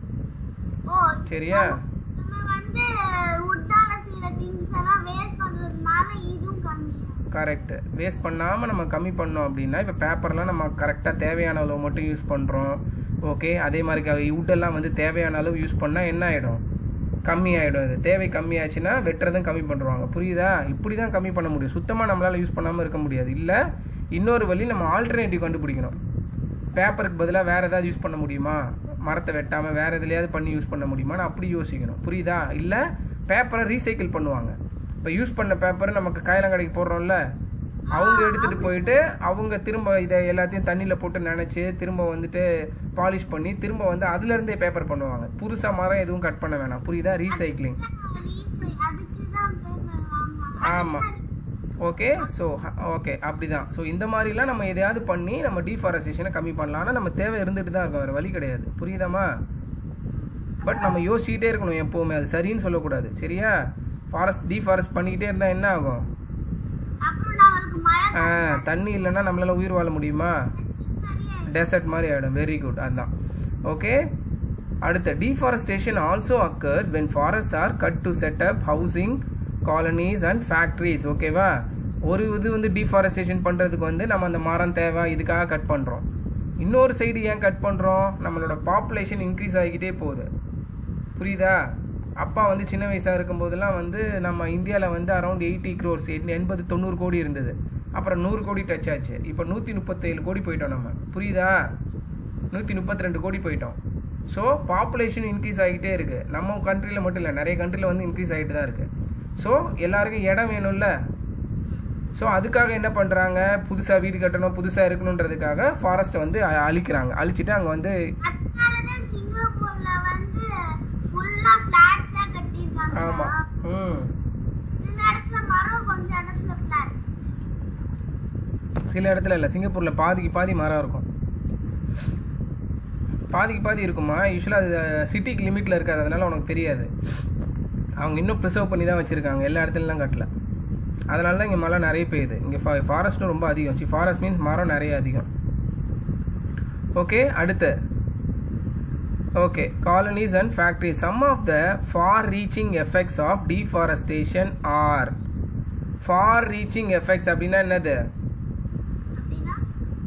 ஓ சரியா நம்ம வந்து உட்டால செய்யற திங்ஸ் எல்லாம் வேஸ்ட் பண்றதுனால இதுவும் கம்மியாகும் கரெக்ட் வேஸ்ட் பண்ணாமல் நம்ம கம்மி பண்ணோம் அப்படின்னா இப்போ பேப்பர்லாம் நம்ம கரெக்டாக தேவையான அளவு மட்டும் யூஸ் பண்ணுறோம் ஓகே அதே மாதிரி வுட்டெல்லாம் வந்து தேவையான அளவு யூஸ் பண்ணால் என்ன ஆகிடும் கம்மி ஆகிடும் இது தேவை கம்மியாச்சுன்னா வெட்டுறதும் கம்மி பண்ணுறாங்க புரியுதா இப்படி தான் கம்மி பண்ண முடியும் சுத்தமாக நம்மளால் யூஸ் பண்ணாமல் இருக்க முடியாது இல்லை இன்னொரு வழி நம்ம ஆல்டர்னேட்டிவ் கண்டுபிடிக்கணும் பேப்பருக்கு பதிலாக வேறு ஏதாவது யூஸ் பண்ண முடியுமா மரத்தை வெட்டாமல் வேறு எதுலையாவது பண்ணி யூஸ் பண்ண முடியுமான்னு அப்படி யோசிக்கணும் புரியுதா இல்லை பேப்பரை ரீசைக்கிள் பண்ணுவாங்க இப்போ யூஸ் பண்ண பேப்பரை நமக்கு காயலங்கடைக்கு போடுறோம்ல அவங்க எடுத்துகிட்டு போயிட்டு அவங்க திரும்ப இதை எல்லாத்தையும் தண்ணியில் போட்டு நினச்சி திரும்ப வந்துட்டு பாலிஷ் பண்ணி திரும்ப வந்து அதுலேருந்தே பேப்பர் பண்ணுவாங்க புதுசாக மரம் எதுவும் கட் பண்ண வேணாம் புரியுதா ரீசைக்ளிங் Recycle- அதுக்கு தான் பேப்பர் வாங்குவாங்க ஆமாம் ஓகே ஸோ ஓகே அப்படிதான் ஸோ இந்த மாதிரிலாம் நம்ம எதையாவது பண்ணி நம்ம டீஃபாரஸ்டேஷனை கம்மி பண்ணலாம் ஆனால் நம்ம தேவை இருந்துட்டு தான் இருக்கும் வேறு வழி கிடையாது புரியுதாம்மா பட் நம்ம யோசிச்சுட்டே இருக்கணும் எப்போவுமே அது சரின்னு சொல்லக்கூடாது சரியா ஃபாரஸ்ட் டீஃபாரஸ்ட் பண்ணிக்கிட்டே இருந்தால் என்ன ஆகும் அப்புறம் நம்மளுக்கு மழை ஆ, தண்ணி இல்லைன்னா நம்மளால உயிர் வாழ முடியுமா சரியா டெசர்ட் மாதிரி ஆகிடும் வெரி குட் அதுதான் ஓகே அடுத்த deforestation also occurs when forests are cut to set up housing colonies and factories ஓகேவா ஒரு இது வந்து டீஃபாரஸ்டேஷன் பண்ணுறதுக்கு வந்து நம்ம அந்த மரம் தேவை இதுக்காக கட் பண்ணுறோம் இன்னொரு சைடு ஏன் கட் பண்ணுறோம் நம்மளோட பாப்புலேஷன் இன்க்ரீஸ் ஆகிக்கிட்டே போகுது புரியுதா அப்பா வந்து சின்ன வயசாக இருக்கும்போதெல்லாம் வந்து நம்ம இந்தியாவில் வந்து அரௌண்ட் எயிட்டி க்ரோர்ஸ் எண்பது தொண்ணூறு கோடி இருந்தது அப்புறம் நூறு கோடி டச் ஆச்சு இப்போ நூற்றி முப்பத்தேழு கோடி போயிட்டோம் நம்ம புரியுதா நூற்றி முப்பத்தி ரெண்டு கோடி போயிட்டோம் ஸோ பாப்புலேஷன் இன்க்ரீஸ் ஆகிட்டே இருக்குது நம்ம கண்ட்ரியில் மட்டும் இல்லை நிறைய கண்ட்ரியில் வந்து இன்க்ரீஸ் ஆகிட்டு தான் இருக்குது ஸோ எல்லாருக்கும் இடம் வேணும்ல ஸோ அதுக்காக என்ன பண்ணுறாங்க புதுசாக வீடு கட்டணும் புதுசாக இருக்கணுன்றதுக்காக ஃபாரஸ்ட்டை வந்து அ- அழிக்கிறாங்க அழிச்சிட்டு அங்கே வந்து அதனாலதான் சிங்கப்பூர்ல வந்து ஃபுல்லா ஃபிளாட்ஸா கட்டிருக்காங்க ஆமாம் ம் சில இடத்துல மரம் கொஞ்சம் இடத்துல ஃபிளாட்ஸ் சில இடத்துல இல்லை சிங்கப்பூரில் பாதிக்கு பாதி மரம் இருக்கும் பாதிக்கு பாதி இருக்குமா யூஸ்வலாக அது சிட்டிக்கு லிமிட்டில் இருக்காது அதனால உனக்கு தெரியாது அவங்க இன்னும் ப்ரிசர்வ் பண்ணி தான் வச்சுருக்காங்க எல்லா இடத்துலலாம் கட்டல அதனால தான் இங்கே மழை நிறைய பெய்யுது இங்கே ஃபா ஃபாரஸ்ட்டும் ரொம்ப அதிகம் சி ஃபாரஸ்ட் மீன்ஸ் மரம் நிறைய அதிகம் ஓகே அடுத்து okay colonies and factories some of the far reaching effects of deforestation are far reaching effects அப்படின்னா என்னது அப்படின்னா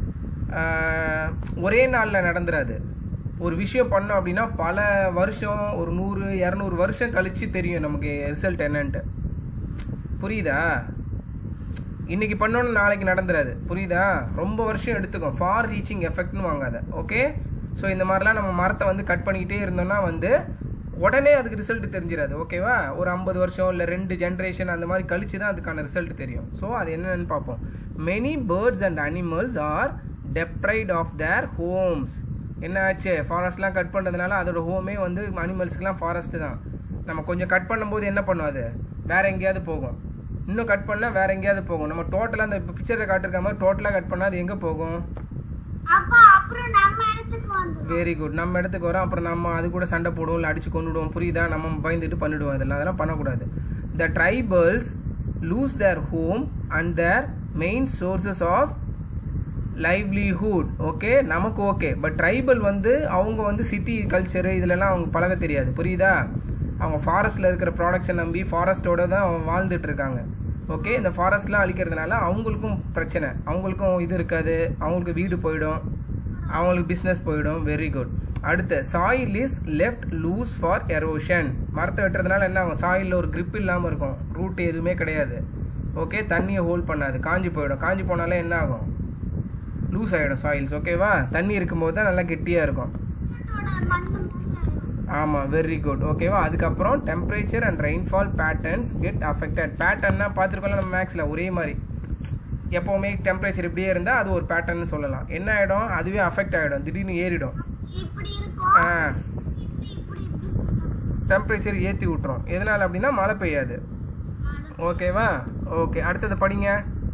ஆஹ், ஒரே நாளில் நடந்துராது ஒரு விஷயம் பண்ணோம் அப்படின்னா பல வருஷம் ஒரு நூறு இரநூறு வருஷம் கழிச்சு தெரியும் நமக்கு ரிசல்ட் என்னன்ட்டு புரியுதா இன்னைக்கு பண்ணோன்னு நாளைக்கு நடந்துராது புரியுதா ரொம்ப வருஷம் எடுத்துக்கும் ஃபார் ரீச்சிங் எஃபெக்ட்னு வாங்காத ஓகே ஸோ இந்த மாதிரிலாம் நம்ம மரத்தை வந்து கட் பண்ணிக்கிட்டே இருந்தோம்னா வந்து உடனே அதுக்கு ரிசல்ட் தெரிஞ்சிடாது ஓகேவா ஒரு ஐம்பது வருஷம் இல்லை ரெண்டு ஜென்ரேஷன் அந்த மாதிரி கழிச்சு தான் அதுக்கான ரிசல்ட் தெரியும் ஸோ அது என்னன்னு பார்ப்போம் many birds and animals are deprived of their homes என்ன ஆச்சு ஃபாரஸ்ட்லாம் கட் பண்ணுறதுனால அதோட ஹோமே வந்து அனிமல்ஸ்க்குலாம் ஃபாரஸ்ட்டு தான் நம்ம கொஞ்சம் கட் பண்ணும்போது என்ன பண்ணும் அது வேற எங்கேயாவது போகும் இன்னும் கட் பண்ணால் வேற எங்கேயாவது போகும் நம்ம டோட்டலாக அந்த பிக்சரில் காட்டிருக்க மாதிரி டோட்டலாக கட் பண்ணால் அது எங்கே போகும் அப்ப அப்புறம் நம்ம இடத்துக்கு வந்துரும் வெரி குட் நம்ம இடத்துக்கு வரோம் அப்புறம் நம்ம அது கூட சண்டை போடுவோம் இல்லை அடிச்சு கொண்டுடுவோம் புரியுதா நம்ம பயந்துட்டு பண்ணிடுவோம் அதெல்லாம் அதெல்லாம் பண்ணக்கூடாது the tribals lose their home and their main sources of livelihood okay நமக்கு ஓகே பட் ட்ரைபல் வந்து அவங்க வந்து சிட்டி கல்ச்சரு இதுலலாம் அவங்க பழக தெரியாது புரியுதா அவங்க ஃபாரஸ்ட்டில் இருக்கிற ப்ராடக்ட்ஸை நம்பி ஃபாரஸ்ட்டோட தான் அவங்க வாழ்ந்துட்டு இருக்காங்க ஓகே இந்த ஃபாரஸ்ட்லாம் அழிக்கிறதுனால அவங்களுக்கும் பிரச்சனை அவங்களுக்கும் இது இருக்காது அவங்களுக்கு வீடு போயிடும் அவங்களுக்கு பிஸ்னஸ் போயிடும் வெரி குட் அடுத்து soil is left loose for erosion மரத்தை வெட்டுறதுனால என்ன ஆகும் சாயிலில் ஒரு grip இல்லாமல் இருக்கும் ரூட் எதுவுமே கிடையாது ஓகே தண்ணியை ஹோல்ட் பண்ணாது காஞ்சி போயிடும் காஞ்சி போனாலே என்ன ஆகும் லூஸ் ஆகிடும் சாயில்ஸ் ஓகேவா தண்ணி இருக்கும்போது தான் நல்லா கெட்டியாக இருக்கும் வீட்டோட மண்ணு மாதிரி ஆயிடும். ஆமாம் வெரி குட் ஓகேவா அதுக்கப்புறம் temperature and rainfall patterns get affected பேட்டர்னா பார்த்துருக்கோம்ல நம்ம மேக்ஸில் ஒரே மாதிரி எப்போவுமே டெம்பரேச்சர் இப்படியே இருந்தால் அது ஒரு பேட்டர்ன் சொல்லலாம் என்ன ஆகிடும் அதுவே அஃபெக்ட் ஆகிடும் திடீர்னு ஏறிடும் இப்படி இருக்கும் ஆ இப்படி இப்படி இப்படி டெம்பரேச்சர் ஏற்றி விட்டுரும் எதனால் அப்படின்னா மழை பெய்யாது ஓகேவா ஓகே அடுத்தது படிங்க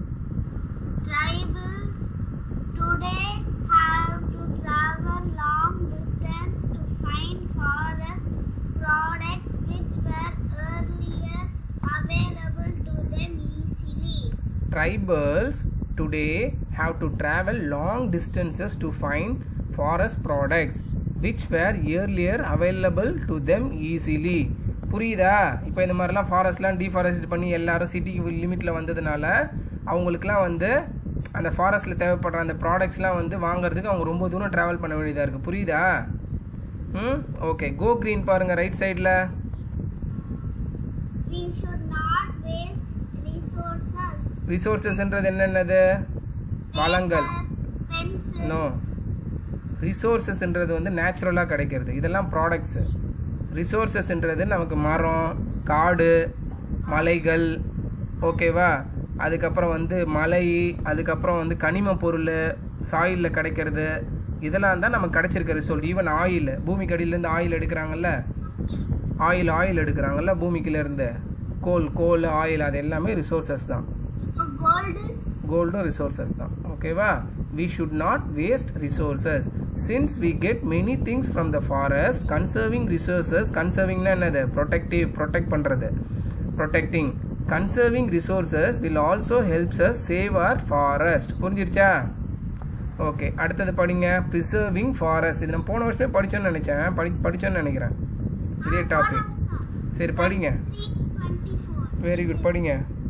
Tribals today have to travel long distance to find forest products which were earlier available to them easily. tribals today have to travel long distances to find forest products which were earlier available to them easily புரியுதா இப்போ இந்த மாதிரிலாம் ஃபாரஸ்ட்லாம் deforest பண்ணி எல்லாரும் சிட்டிக்கு லிமிட்டில் வந்ததுனால அவங்களுக்குலாம் வந்து அந்த ஃபாரஸ்ட்டில் தேவைப்படுற அந்த ப்ராடக்ட்ஸ்லாம் வந்து வாங்குறதுக்கு அவங்க ரொம்ப தூரம் ட்ராவல் பண்ண வேண்டியதாக இருக்குது புரியுதா ம் ஓகே கோ க்ரீன் பாருங்கள் ரைட் சைடில் We should not waste resources. ரிசோர்ஸஸ்ன்றது என்னென்னது வளங்கள் Paper, pencil, நோ ரிசோர்ஸஸ்ன்றது வந்து நேச்சுரலாக கிடைக்கிறது இதெல்லாம் ப்ராடக்ட்ஸு ரிசோர்ஸஸ்ன்றது நமக்கு மரம் காடு மலைகள் ஓகேவா அதுக்கப்புறம் வந்து மலை அதுக்கப்புறம் வந்து கனிம பொருள் சாயிலில் கிடைக்கிறது இதெல்லாம் தான் நமக்கு கிடைச்சிருக்க ரிசோர்ட் ஈவன் ஆயில் பூமிக்கு அடியிலேருந்து ஆயில் எடுக்கிறாங்கல்ல ஆயில் ஆயில் எடுக்கிறாங்கல்ல பூமிக்குலேருந்து கோல் கோல் ஆயில் அது எல்லாமே ரிசோர்ஸஸ் தான் இப்போ gold, கோல்டும் ரிசோர்சஸ் தான் ஓகேவா we should not waste resources since we get many things from the forest conserving resources கன்சர்விங்னா என்னது ப்ரொடெக்டிவ் ப்ரொடெக்ட் பண்ணுறது protecting conserving resources will also helps us save our forest புரிஞ்சிருச்சா ஓகே அடுத்தது படிங்க ப்ரிசர்விங் ஃபாரஸ்ட் இது நம்ம போன வருஷமே படிச்சோன்னு நினச்சேன் படி படிச்சோன்னு நினைக்கிறேன் இதே டாபிக் சரி படிங்க 324. வெரி குட் படிங்க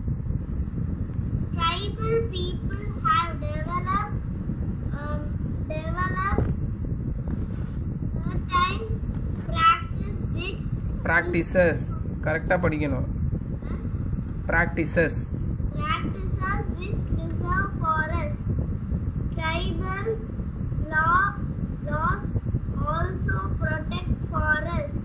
tribal people have developed um, developed certain practice which practices கரெக்டாக படிக்கணும் practices practices which preserve forest. Tribal law laws also protect forest.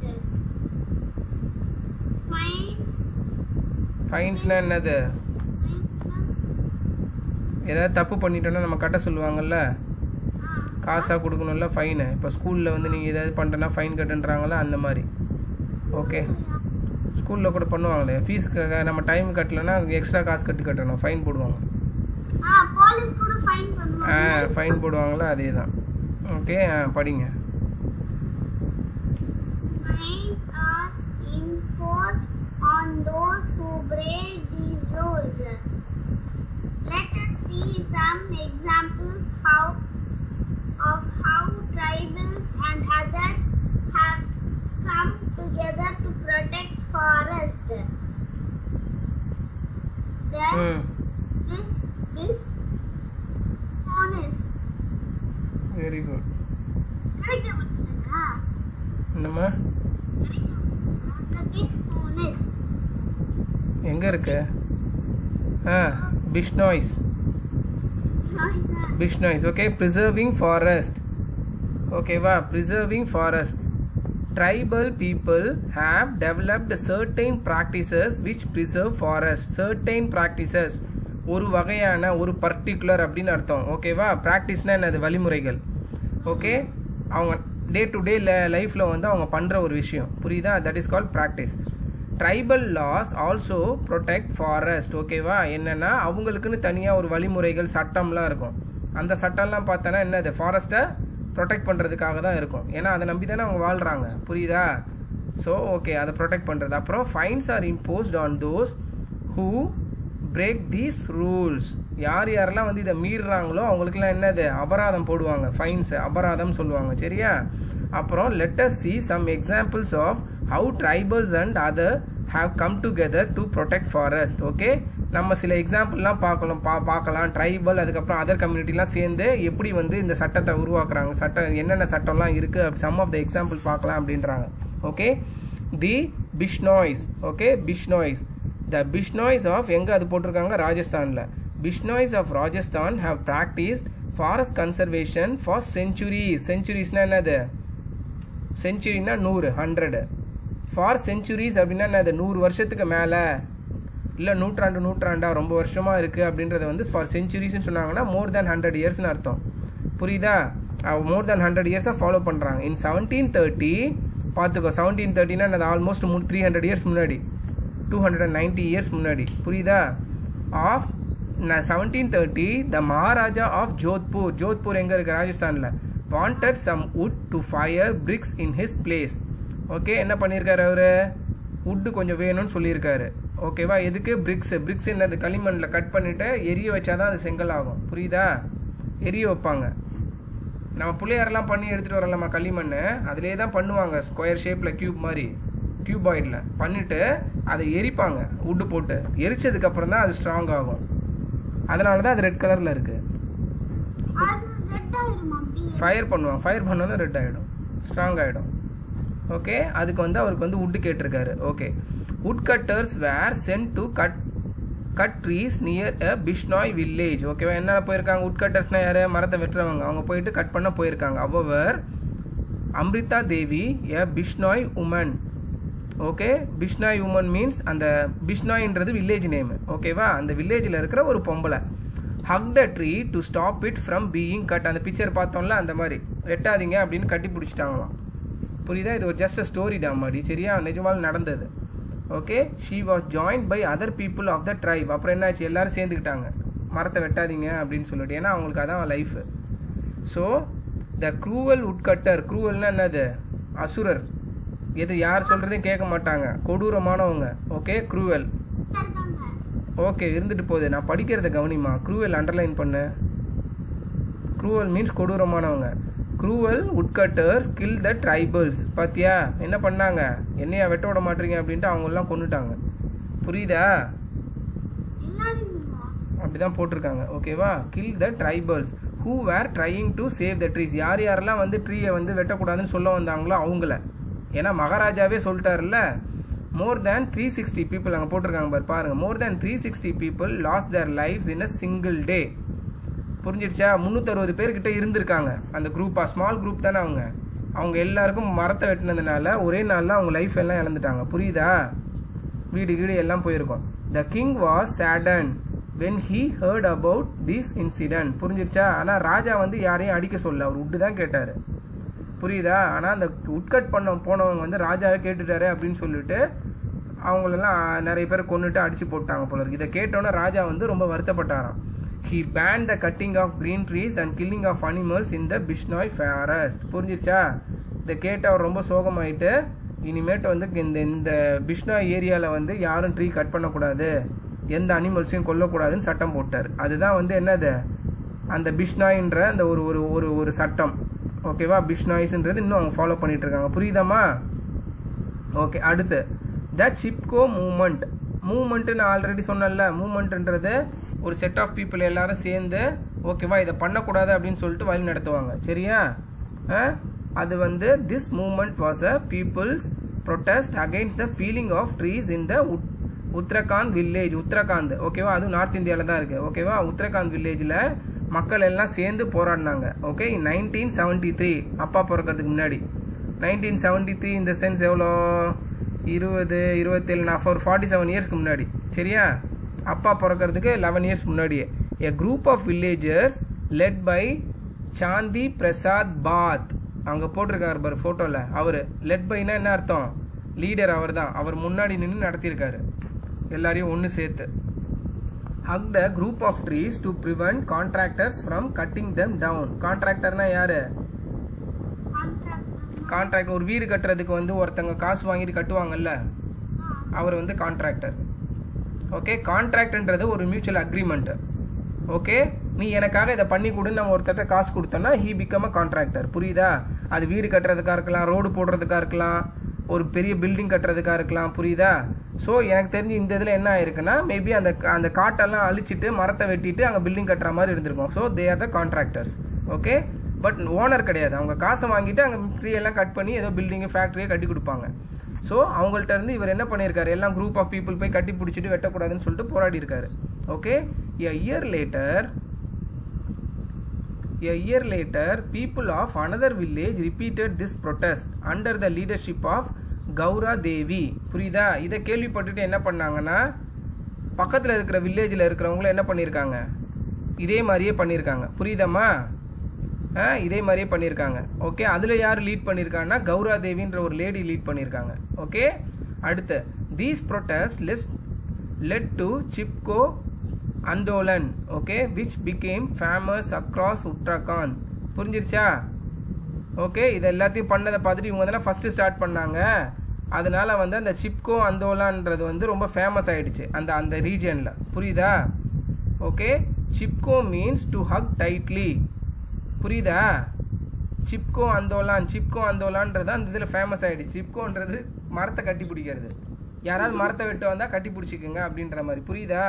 Fines, ஃபைன்ஸ்னால் என்னது fines, ஏதாவது தப்பு பண்ணிட்டோன்னா நம்ம கட்ட சொல்லுவாங்கல்ல ah, காசாக கொடுக்கணும்ல ஃபைனு இப்போ ஸ்கூலில் வந்து நீங்கள் ஏதாவது பண்ணிட்டேன்னா ஃபைன் கட்டுன்றாங்களா அந்த மாதிரி ஓகே ஸ்கூலில் கூட பண்ணுவாங்களே ஃபீஸ்க்கு நம்ம டைம் கட்டலைன்னா எக்ஸ்ட்ரா காசு கட்டி கட்டணும் ஃபைன் போடுவாங்க ah, police கூட fine ஆ பண்ணுவாங்க. ஃபைன் போடுவாங்களா அதே தான் ஓகே ஆ படிங்க Fines are imposed on those who break these rules. Let us see some examples how of how tribals and others have come together to protect forest. There ம் is this honest. Very good Correct understand? என்னம்மா Correct understand? That is honest. எங்கே இருக்கு ஆ Bishnois Nice. huh? Bishnois okay preserving forest ஓகேவா preserving forest tribal people have developed certain practices which preserve forest certain practices ஒரு வகையான ஒரு particular அப்படின்னு அர்த்தம் ஓகேவா ப்ராக்டிஸ்னால் என்னது வழிமுறைகள் ஓகே அவங்க டே டு டே லைஃப்பில் வந்து அவங்க பண்ணுற ஒரு விஷயம் புரியுதா that is call practice tribal laws also protect forest ஓகேவா என்னென்னா அவங்களுக்குன்னு தனியாக ஒரு வழிமுறைகள் சட்டம்லாம் இருக்கும் அந்த சட்டம்லாம் பார்த்தோன்னா என்னது ஃபாரஸ்ட்டை ப்ரொடெக்ட் பண்ணுறதுக்காக தான் இருக்கும் ஏன்னா அதை நம்பி தானே அவங்க வாழ்கிறாங்க புரியுதா ஸோ ஓகே அதை ப்ரொடெக்ட் பண்ணுறது அப்புறம் fines are imposed on those who break these rules யார் யாரெல்லாம் வந்து இதை மீறுறாங்களோ அவங்களுக்குலாம் என்னது அபராதம் போடுவாங்க ஃபைன்ஸ் அபராதம் சொல்லுவாங்க சரியா அப்புறம் let's see some examples of how tribals and other have come together to protect forest okay நம்ம சில எக்ஸாம்பிள்லாம் பார்க்கலாம் பா பார்க்கலாம் ட்ரைபல் அதுக்கப்புறம் அதர் கம்யூனிட்டிலாம் சேர்ந்து எப்படி வந்து இந்த சட்டத்தை உருவாக்குறாங்க சட்டம் என்னென்ன சட்டம்லாம் இருக்குது சம் ஆஃப் த எக்ஸாம்பிள் பார்க்கலாம் அப்படின்றாங்க okay the Bishnois okay Bishnois the Bishnois of எங்கே அது போட்டிருக்காங்க ராஜஸ்தானில் Bishnois of Rajasthan have practised forest conservation for centuries செஞ்சுரிஸ்னா என்னது செஞ்சுரினா நூறு ஹண்ட்ரடு ஃபார் செஞ்சுரிஸ் அப்படின்னா என்னது நூறு வருஷத்துக்கு மேலே இல்லை நூற்றாண்டு நூற்றாண்டா ரொம்ப வருஷமாக இருக்குது அப்படின்றத வந்து ஃபார் செஞ்சுரிஸ்னு சொன்னாங்கன்னா மோர் தேன் ஹண்ட்ரட் இயர்ஸ்னு அர்த்தம் புரியுதா மோர் தேன் ஹண்ட்ரட் இயர்ஸாக ஃபாலோ பண்ணுறாங்க இன் செவன்டீன் தேர்ட்டி பார்த்துக்கோ செவன்டீன் தேர்ட்டினா அது ஆல்மோஸ்ட் மூ த்ரீ ஹண்ட்ரட் இயர்ஸ் முன்னாடி two hundred and ninety years முன்னாடி புரியுதா of seventeen thirty the Maharaja of Jodhpur Jodhpur எங்கே இருக்குது ராஜஸ்தானில் wanted some wood to fire bricks in his place okay என்ன பண்ணியிருக்காரு அவர் உட்டு கொஞ்சம் வேணும்னு சொல்லியிருக்காரு ஓகேவா எதுக்கு பிரிக்ஸ் பிரிக்ஸ் என்னது களிமண்ணில் கட் பண்ணிவிட்டு எரிய வச்சாதான் அது செங்கல் ஆகும் புரியுதா எரிய வைப்பாங்க நம்ம பிள்ளையாரெல்லாம் பண்ணி எடுத்துகிட்டு வரலாமா களிமண் அதிலே தான் பண்ணுவாங்க ஸ்கொயர் ஷேப்பில் க்யூப் மாதிரி க்யூபாய்டில் பண்ணிவிட்டு அதை எரிப்பாங்க உட்டு போட்டு எரிச்சதுக்கப்புறம் தான் அது ஸ்ட்ராங் ஆகும் அதனால தான் அது ரெட் கலரில் இருக்குது அது ரெட் ஆயிரும் அப்படி ஃபயர் பண்ணுவாங்க ஃபயர் பண்ணோன்னா ரெட் ஆகிடும் ஸ்ட்ராங் ஆகிடும் ஓகே அதுக்கு வந்து அவருக்கு வந்து உட்டு கேட்டிருக்காரு okay wood cutters were sent to cut cut trees near a Bishnoi village ஓகேவா என்ன போயிருக்காங்க உட் கட்டர்ஸ்னா யாரு மரத்தை வெட்டுறவங்க அவங்க போயிட்டு கட் பண்ண போயிருக்காங்க அவர் Amrita Devi a Bishnoi woman okay Bishnoi woman means அந்த பிஷ்னாய்ன்றது வில்லேஜ் நேம் ஓகேவா அந்த வில்லேஜில் இருக்கிற ஒரு பொம்பளை hug the tree to stop it from being cut அந்த பிக்சர் பார்த்தோம்ல அந்த மாதிரி வெட்டாதீங்க அப்படின்னு கட்டி பிடிச்சிட்டாங்களாம் புரியுதா இது ஒரு ஜஸ்ட் ஸ்டோரி டாமாடி சரியா நிஜமால் நடந்தது okay she was joined by other people of the tribe அப்புறம் என்னாச்சு எல்லாரும் சேர்ந்துக்கிட்டாங்க மரத்தை வெட்டாதீங்க அப்படின்னு சொல்லிட்டு ஏன்னா அவங்களுக்கு அதான் life so the cruel woodcutter க்ரூவல்னா என்னது அசுரர் எது யார் சொல்கிறதையும் கேட்க மாட்டாங்க கொடூரமானவங்க ஓகே க்ரூவல் இருக்காங்க ஓகே இருந்துட்டு போகுது நான் படிக்கிறத கவனிமா க்ரூவல் அண்டர்லைன் பண்ணு க்ரூவல் மீன்ஸ் கொடூரமானவங்க cruel woodcutters kill the tribals பாத்தியா என்ன பண்ணாங்க என்னையா வெட்ட விட மாட்டீங்க அப்படின்ட்டு அவங்கெல்லாம் கொண்டுட்டாங்க புரியுதா எல்லாருங்களா அப்படிதான் போட்டிருக்காங்க ஓகேவா kill the tribals who were trying to save the trees யார் யாரெல்லாம் வந்து ட்ரீயை வந்து வெட்டக்கூடாதுன்னு சொல்ல வந்தாங்களோ அவங்கள ஏன்னா மகாராஜாவே சொல்லிட்டாருல்ல more than three sixty people அங்கே போட்டிருக்காங்க பாரு பாருங்க more than three sixty people loss their lives in a single day புரிஞ்சிடுச்சா முந்நூற்றறுபது பேர்கிட்ட இருந்திருக்காங்க அந்த குரூப்பா ஸ்மால் குரூப் தானே அவங்க அவங்க எல்லாருக்கும் மரத்தை வெட்டினதுனால ஒரே நாளில் அவங்க லைஃப் எல்லாம் இழந்துட்டாங்க புரியுதா வீடு கீடு எல்லாம் போயிருக்கும் the king was saddened when he heard about this incident புரிஞ்சிருச்சா ஆனால் ராஜா வந்து யாரையும் அடிக்க சொல்ல அவர் விட்டு தான் கேட்டார் புரியுதா ஆனால் அந்த உட்கட் பண்ண போனவங்க வந்து ராஜாவே கேட்டுட்டாரு அப்படின்னு சொல்லிட்டு அவங்களெல்லாம் நிறைய பேர் கொண்டுட்டு அடிச்சு போட்டாங்க போல இருக்கு இதை கேட்டோன்னே ராஜா வந்து ரொம்ப வருத்தப்பட்டாராம் he ban the cutting of green trees and killing of animals in the Bishnoi forest புரிஞ்சிருச்சா இதை கேட்டு அவர் ரொம்ப சோகமாயிட்டு இனிமேட்டு வந்து இந்த இந்த பிஷ்னாய் ஏரியாவில் வந்து யாரும் ட்ரீ கட் பண்ணக்கூடாது எந்த அனிமல்ஸையும் கொல்லக்கூடாதுன்னு சட்டம் போட்டார் அதுதான் வந்து என்னது அந்த பிஷ்னாயின்ற அந்த ஒரு ஒரு ஒரு ஒரு சட்டம் ஓகேவா பிஷ்னாய்ஸ்ன்றது இன்னும் அவங்க ஃபாலோ பண்ணிட்டு இருக்காங்க புரியுதாம்மா ஓகே அடுத்து த சிப்கோ மூமெண்ட் மூமெண்ட்டு நான் ஆல்ரெடி சொன்னேன்ல மூமெண்ட்ன்றது ஒரு செட் ஆஃப் பீப்புள் எல்லாரும் சேர்ந்து ஓகேவா இதை பண்ணக்கூடாது அப்படின்னு சொல்லிட்டு வழி நடத்துவாங்க சரியா ஆ? அது வந்து this movement was a people's protest against the felling of trees in the Uttarakhand village Uttarakhand ஓகேவா அதுவும் நார்த் இந்தியாவில் தான் இருக்கு ஓகேவா உத்தரகாண்ட் வில்லேஜில் மக்கள் எல்லாம் சேர்ந்து போராடினாங்க ஓகே நைன்டீன் செவன்டி த்ரீ அப்பா பிறக்கிறதுக்கு முன்னாடி நைன்டீன் செவன்டி த்ரீ இந்த சென்ஸ் எவ்வளோ இருபது இருபத்தேழு நான் ஒரு ஃபார்ட்டி செவன் இயர்ஸ்க்கு முன்னாடி சரியா அப்பா பிறக்கிறதுக்கு லெவன் இயர்ஸ் முன்னாடியே a group of villagers led by Chandi Prasad Bhatt அங்கே போட்டிருக்காரு பாரு ஃபோட்டோவில் அவர் லெட் பைனா என்ன அர்த்தம் லீடர் அவர் தான் அவர் முன்னாடி நின்று நடத்தியிருக்காரு எல்லாரையும் ஒன்று சேர்த்து hugged a group of trees to prevent contractors from cutting them down கான்ட்ராக்டர்னா யாரு கான்ட்ராக்ட் ஒரு வீடு கட்டுறதுக்கு வந்து ஒருத்தங்க காசு வாங்கிட்டு கட்டுவாங்கல்ல அவர் வந்து கான்ட்ராக்டர் ஓகே கான்ட்ராக்ட்ன்றது ஒரு மியூச்சுவல் அக்ரிமெண்ட் ஓகே நீ எனக்காக இதை பண்ணி கொடுன்னு நம்ம ஒருத்தர்ட்ட காசு கொடுத்தோன்னா ஹீ பிகம் அ கான்ட்ராக்டர் புரியுதா அது வீடு கட்டுறதுக்கா இருக்கலாம் ரோடு போடுறதுக்கா இருக்கலாம் ஒரு பெரிய பில்டிங் கட்டுறதுக்கா இருக்கலாம் புரியுதா ஸோ எனக்கு தெரிஞ்சு இந்த இதில் என்ன ஆயிருக்குன்னா மேபி அந்த அந்த காட்டெல்லாம் அழிச்சிட்டு மரத்தை வெட்டிட்டு அங்கே பில்டிங் கட்டுற மாதிரி இருந்திருக்கும் so they are the contractors okay but owner கிடையாது அவங்க காசை வாங்கிட்டு அங்கே ட்ரீ எல்லாம் கட் பண்ணி ஏதோ பில்டிங்கு ஃபேக்ட்ரியை கட்டி கொடுப்பாங்க ஸோ அவங்கள்ட்ட இருந்து இவர் என்ன பண்ணியிருக்காரு எல்லாம் குரூப் ஆஃப் பீப்புள் போய் கட்டி பிடிச்சிட்டு வெட்டக்கூடாதுன்னு சொல்லிட்டு போராடி இருக்காரு okay a year later A year later, people of another village repeated this protest under the leadership of Gaura Devi புரியுதா இதை கேள்விப்பட்டுட்டு என்ன பண்ணாங்கன்னா பக்கத்தில் இருக்கிற வில்லேஜில் இருக்கிறவங்களும் என்ன பண்ணியிருக்காங்க இதே மாதிரியே பண்ணியிருக்காங்க புரியுதாம்மா ஆ இதே மாதிரியே பண்ணியிருக்காங்க ஓகே அதில் யார் லீட் பண்ணியிருக்காங்கன்னா கௌரா தேவின்ற ஒரு லேடி லீட் பண்ணியிருக்காங்க ஓகே அடுத்து these protest list led to Chipko Andolan okay which became famous across Uttarakhand புரிஞ்சிருச்சா ஓகே இது எல்லாத்தையும் பண்ணதை பார்த்துட்டு இவங்க தான் ஃபஸ்ட்டு ஸ்டார்ட் பண்ணாங்க அதனால வந்து அந்த சிப்கோ அந்தோலான்றது வந்து ரொம்ப ஃபேமஸ் ஆயிடுச்சு அந்த அந்த ரீஜனில் புரியுதா okay Chipko means to hug tightly புரியுதா சிப்கோ அந்தோலான் சிப்கோ அந்தோலான்றது அந்த இதில் ஃபேமஸ் ஆயிடுச்சு சிப்கோன்றது மரத்தை கட்டி பிடிக்கிறது யாராவது மரத்தை வெட்ட வந்தால் கட்டி பிடிச்சிக்குங்க அப்படின்ற மாதிரி புரியுதா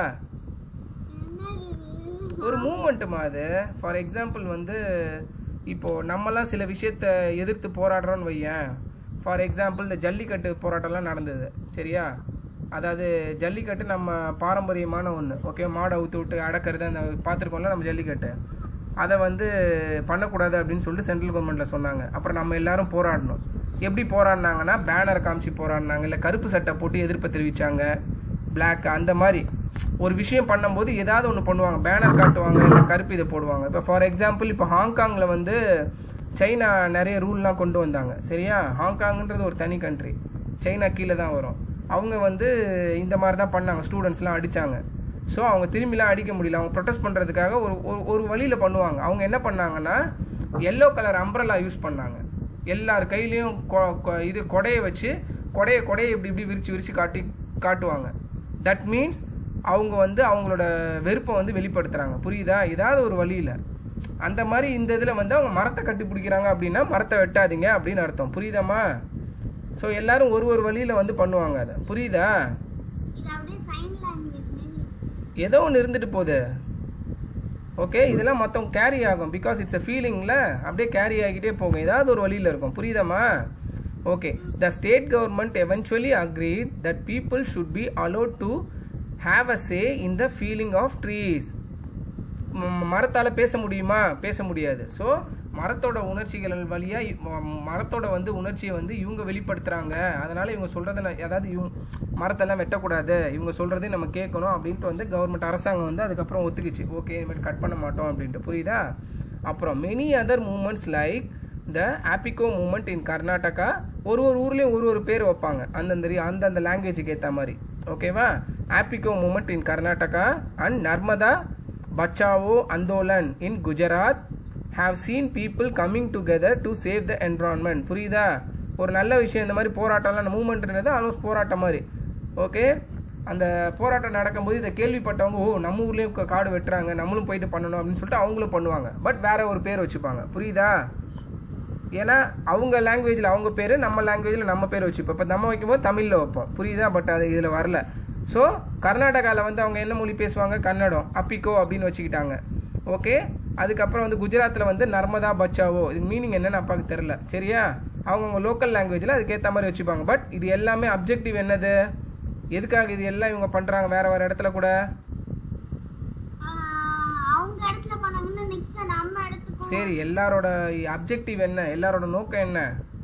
ஒரு மூமெண்ட்டுமா அது ஃபார் எக்ஸாம்பிள் வந்து இப்போ நம்மலாம் சில விஷயத்த எதிர்த்து போராடுறோம்னு வையேன் ஃபார் எக்ஸாம்பிள் இந்த ஜல்லிக்கட்டு போராட்டம்லாம் நடந்தது சரியா அதாவது ஜல்லிக்கட்டு நம்ம பாரம்பரியமான ஒன்று ஓகே மாடை ஊற்றி விட்டு அடக்கிறது அந்த பார்த்துருக்கோம்ல நம்ம ஜல்லிக்கட்டு அதை வந்து பண்ணக்கூடாது அப்படின்னு சொல்லிட்டு சென்ட்ரல் கவர்மெண்ட்டில் சொன்னாங்க அப்புறம் நம்ம எல்லாரும் போராடணும் எப்படி போராடினாங்கன்னா பேனர் காமிச்சு போராடினாங்க இல்லை கருப்பு சட்டை போட்டு எதிர்ப்பை தெரிவித்தாங்க பிளாக் அந்த மாதிரி ஒரு விஷயம் பண்ணும்போது ஏதாவது ஒன்று பண்ணுவாங்க பேனர் காட்டுவாங்க இல்லை கருப்பு இதை போடுவாங்க இப்போ ஃபார் எக்ஸாம்பிள் இப்போ ஹாங்காங்கில் வந்து சைனா நிறைய ரூல்லாம் கொண்டு வந்தாங்க சரியா ஹாங்காங்ன்றது ஒரு தனி கண்ட்ரி சைனா கீழே தான் வரும் அவங்க வந்து இந்த மாதிரி தான் பண்ணாங்க ஸ்டூடெண்ட்ஸ்லாம் அடித்தாங்க ஸோ அவங்க திரும்பிலாம் அடிக்க முடியல அவங்க ப்ரொடெஸ்ட் பண்ணுறதுக்காக ஒரு ஒரு ஒரு வழியில் பண்ணுவாங்க அவங்க என்ன பண்ணாங்கன்னா எல்லோ கலர் அம்ப்ரலா யூஸ் பண்ணாங்க எல்லார் கையிலையும் கொ- கொ- இது கொடையை வச்சு கொடையை கொடையை இப்படி இப்படி விரிச்சு விரிச்சு காட்டி காட்டுவாங்க தட் மீன்ஸ் அவங்க வந்து அவங்களோட வெறுப்பை வந்து வெளிப்படுத்துகிறாங்க புரியுதா ஏதாவது ஒரு வழியில் அந்த மாதிரி இந்த இதில் வந்து அவங்க மரத்தை கட்டி பிடிக்கிறாங்க அப்படின்னா மரத்தை வெட்டாதீங்க அப்படின்னு அர்த்தம் புரியுதாம்மா ஸோ எல்லாரும் ஒரு ஒரு வழியில் வந்து பண்ணுவாங்க அதை புரியுதா இது அப்படியே லாங்குவேஜ் மாதிரி ஏதோ ஒன்று இருந்துட்டு போகுது ஓகே இதெல்லாம் மொத்தம் கேரி ஆகும் பிகாஸ் இட்ஸ் a ஃபீலிங்கில் அப்படியே கேரி ஆகிட்டே போகும் ஏதாவது ஒரு வழியில் இருக்கும் புரியுதாம்மா okay the state government eventually agreed that people should be allowed to have a say in the felling of trees மரத்தால் பேச முடியுமா பேச முடியாது ஸோ மரத்தோட உணர்ச்சிகள் வழியாக மரத்தோட வந்து உணர்ச்சியை வந்து இவங்க வெளிப்படுத்துகிறாங்க அதனால் இவங்க சொல்கிறத அதாவது இவங்க மரத்தெல்லாம் வெட்டக்கூடாது இவங்க சொல்கிறதே நம்ம கேட்கணும் அப்படின்ட்டு வந்து கவர்மெண்ட் அரசாங்கம் வந்து அதுக்கப்புறம் ஒத்துக்குச்சு ஓகே இனிமேல் கட் பண்ண மாட்டோம் அப்படின்ட்டு புரியுதா அப்புறம் many other movements like the Appiko movement in Karnataka ஒரு ஒரு ஊர்லேயும் ஒரு ஒரு பேர் வைப்பாங்க அந்தந்த re- அந்தந்த லாங்குவேஜுக்கு ஏற்ற மாதிரி ஓகேவா Appiko movement in Karnataka and Narmada Bachao Andolan in Gujarat have seen people coming together to save the environment புரியுதா ஒரு நல்ல விஷயம் இந்த மாதிரி போராட்டம்லாம் மூமெண்ட்ன்றது ஆல்மோஸ்ட் போராட்டம் மாதிரி ஓகே அந்த போராட்டம் நடக்கும்போது இதை கேள்விப்பட்டவங்க ஓ நம்ம ஊர்லேயும் க- காடு வெட்டுறாங்க நம்மளும் போயிட்டு பண்ணணும் அப்படின்னு சொல்லிட்டு அவங்களும் பண்ணுவாங்க பட் வேற ஒரு பேர் வச்சுப்பாங்க புரியுதா ஏன்னா அவங்க லாங்குவேஜில் அவங்க பேர் நம்ம லாங்குவேஜில் நம்ம பேர் வச்சுப்போம் இப்போ நம்ம வைக்கும்போது தமிழில் வைப்போம் புரியுதா பட் அது இதில் வரல ஸோ கர்நாடகாவில் வந்து அவங்க என்ன மொழி பேசுவாங்க கன்னடம் அப்பிக்கோ அப்படின்னு வச்சுக்கிட்டாங்க ஓகே அதுக்கப்புறம் வந்து குஜராத்தில் வந்து நர்மதா பச்சாவோ இது மீனிங் என்னன்னு அப்பாவுக்கு தெரில சரியா அவங்கவுங்க லோக்கல் லாங்குவேஜில் அதுக்கேற்ற மாதிரி வச்சுப்பாங்க பட் இது எல்லாமே அப்ஜெக்டிவ் என்னது எதுக்காக இது எல்லாம் இவங்க பண்ணுறாங்க வேற வேற இடத்துல கூட ஆஹ் அவங்க இடத்துல பண்ணாங்கன்னா நெக்ஸ்ட் நம்ம இடத்துக்கும் சரி எல்லாரோட அப்ஜெக்டிவ் என்ன எல்லாரோட நோக்கம் என்ன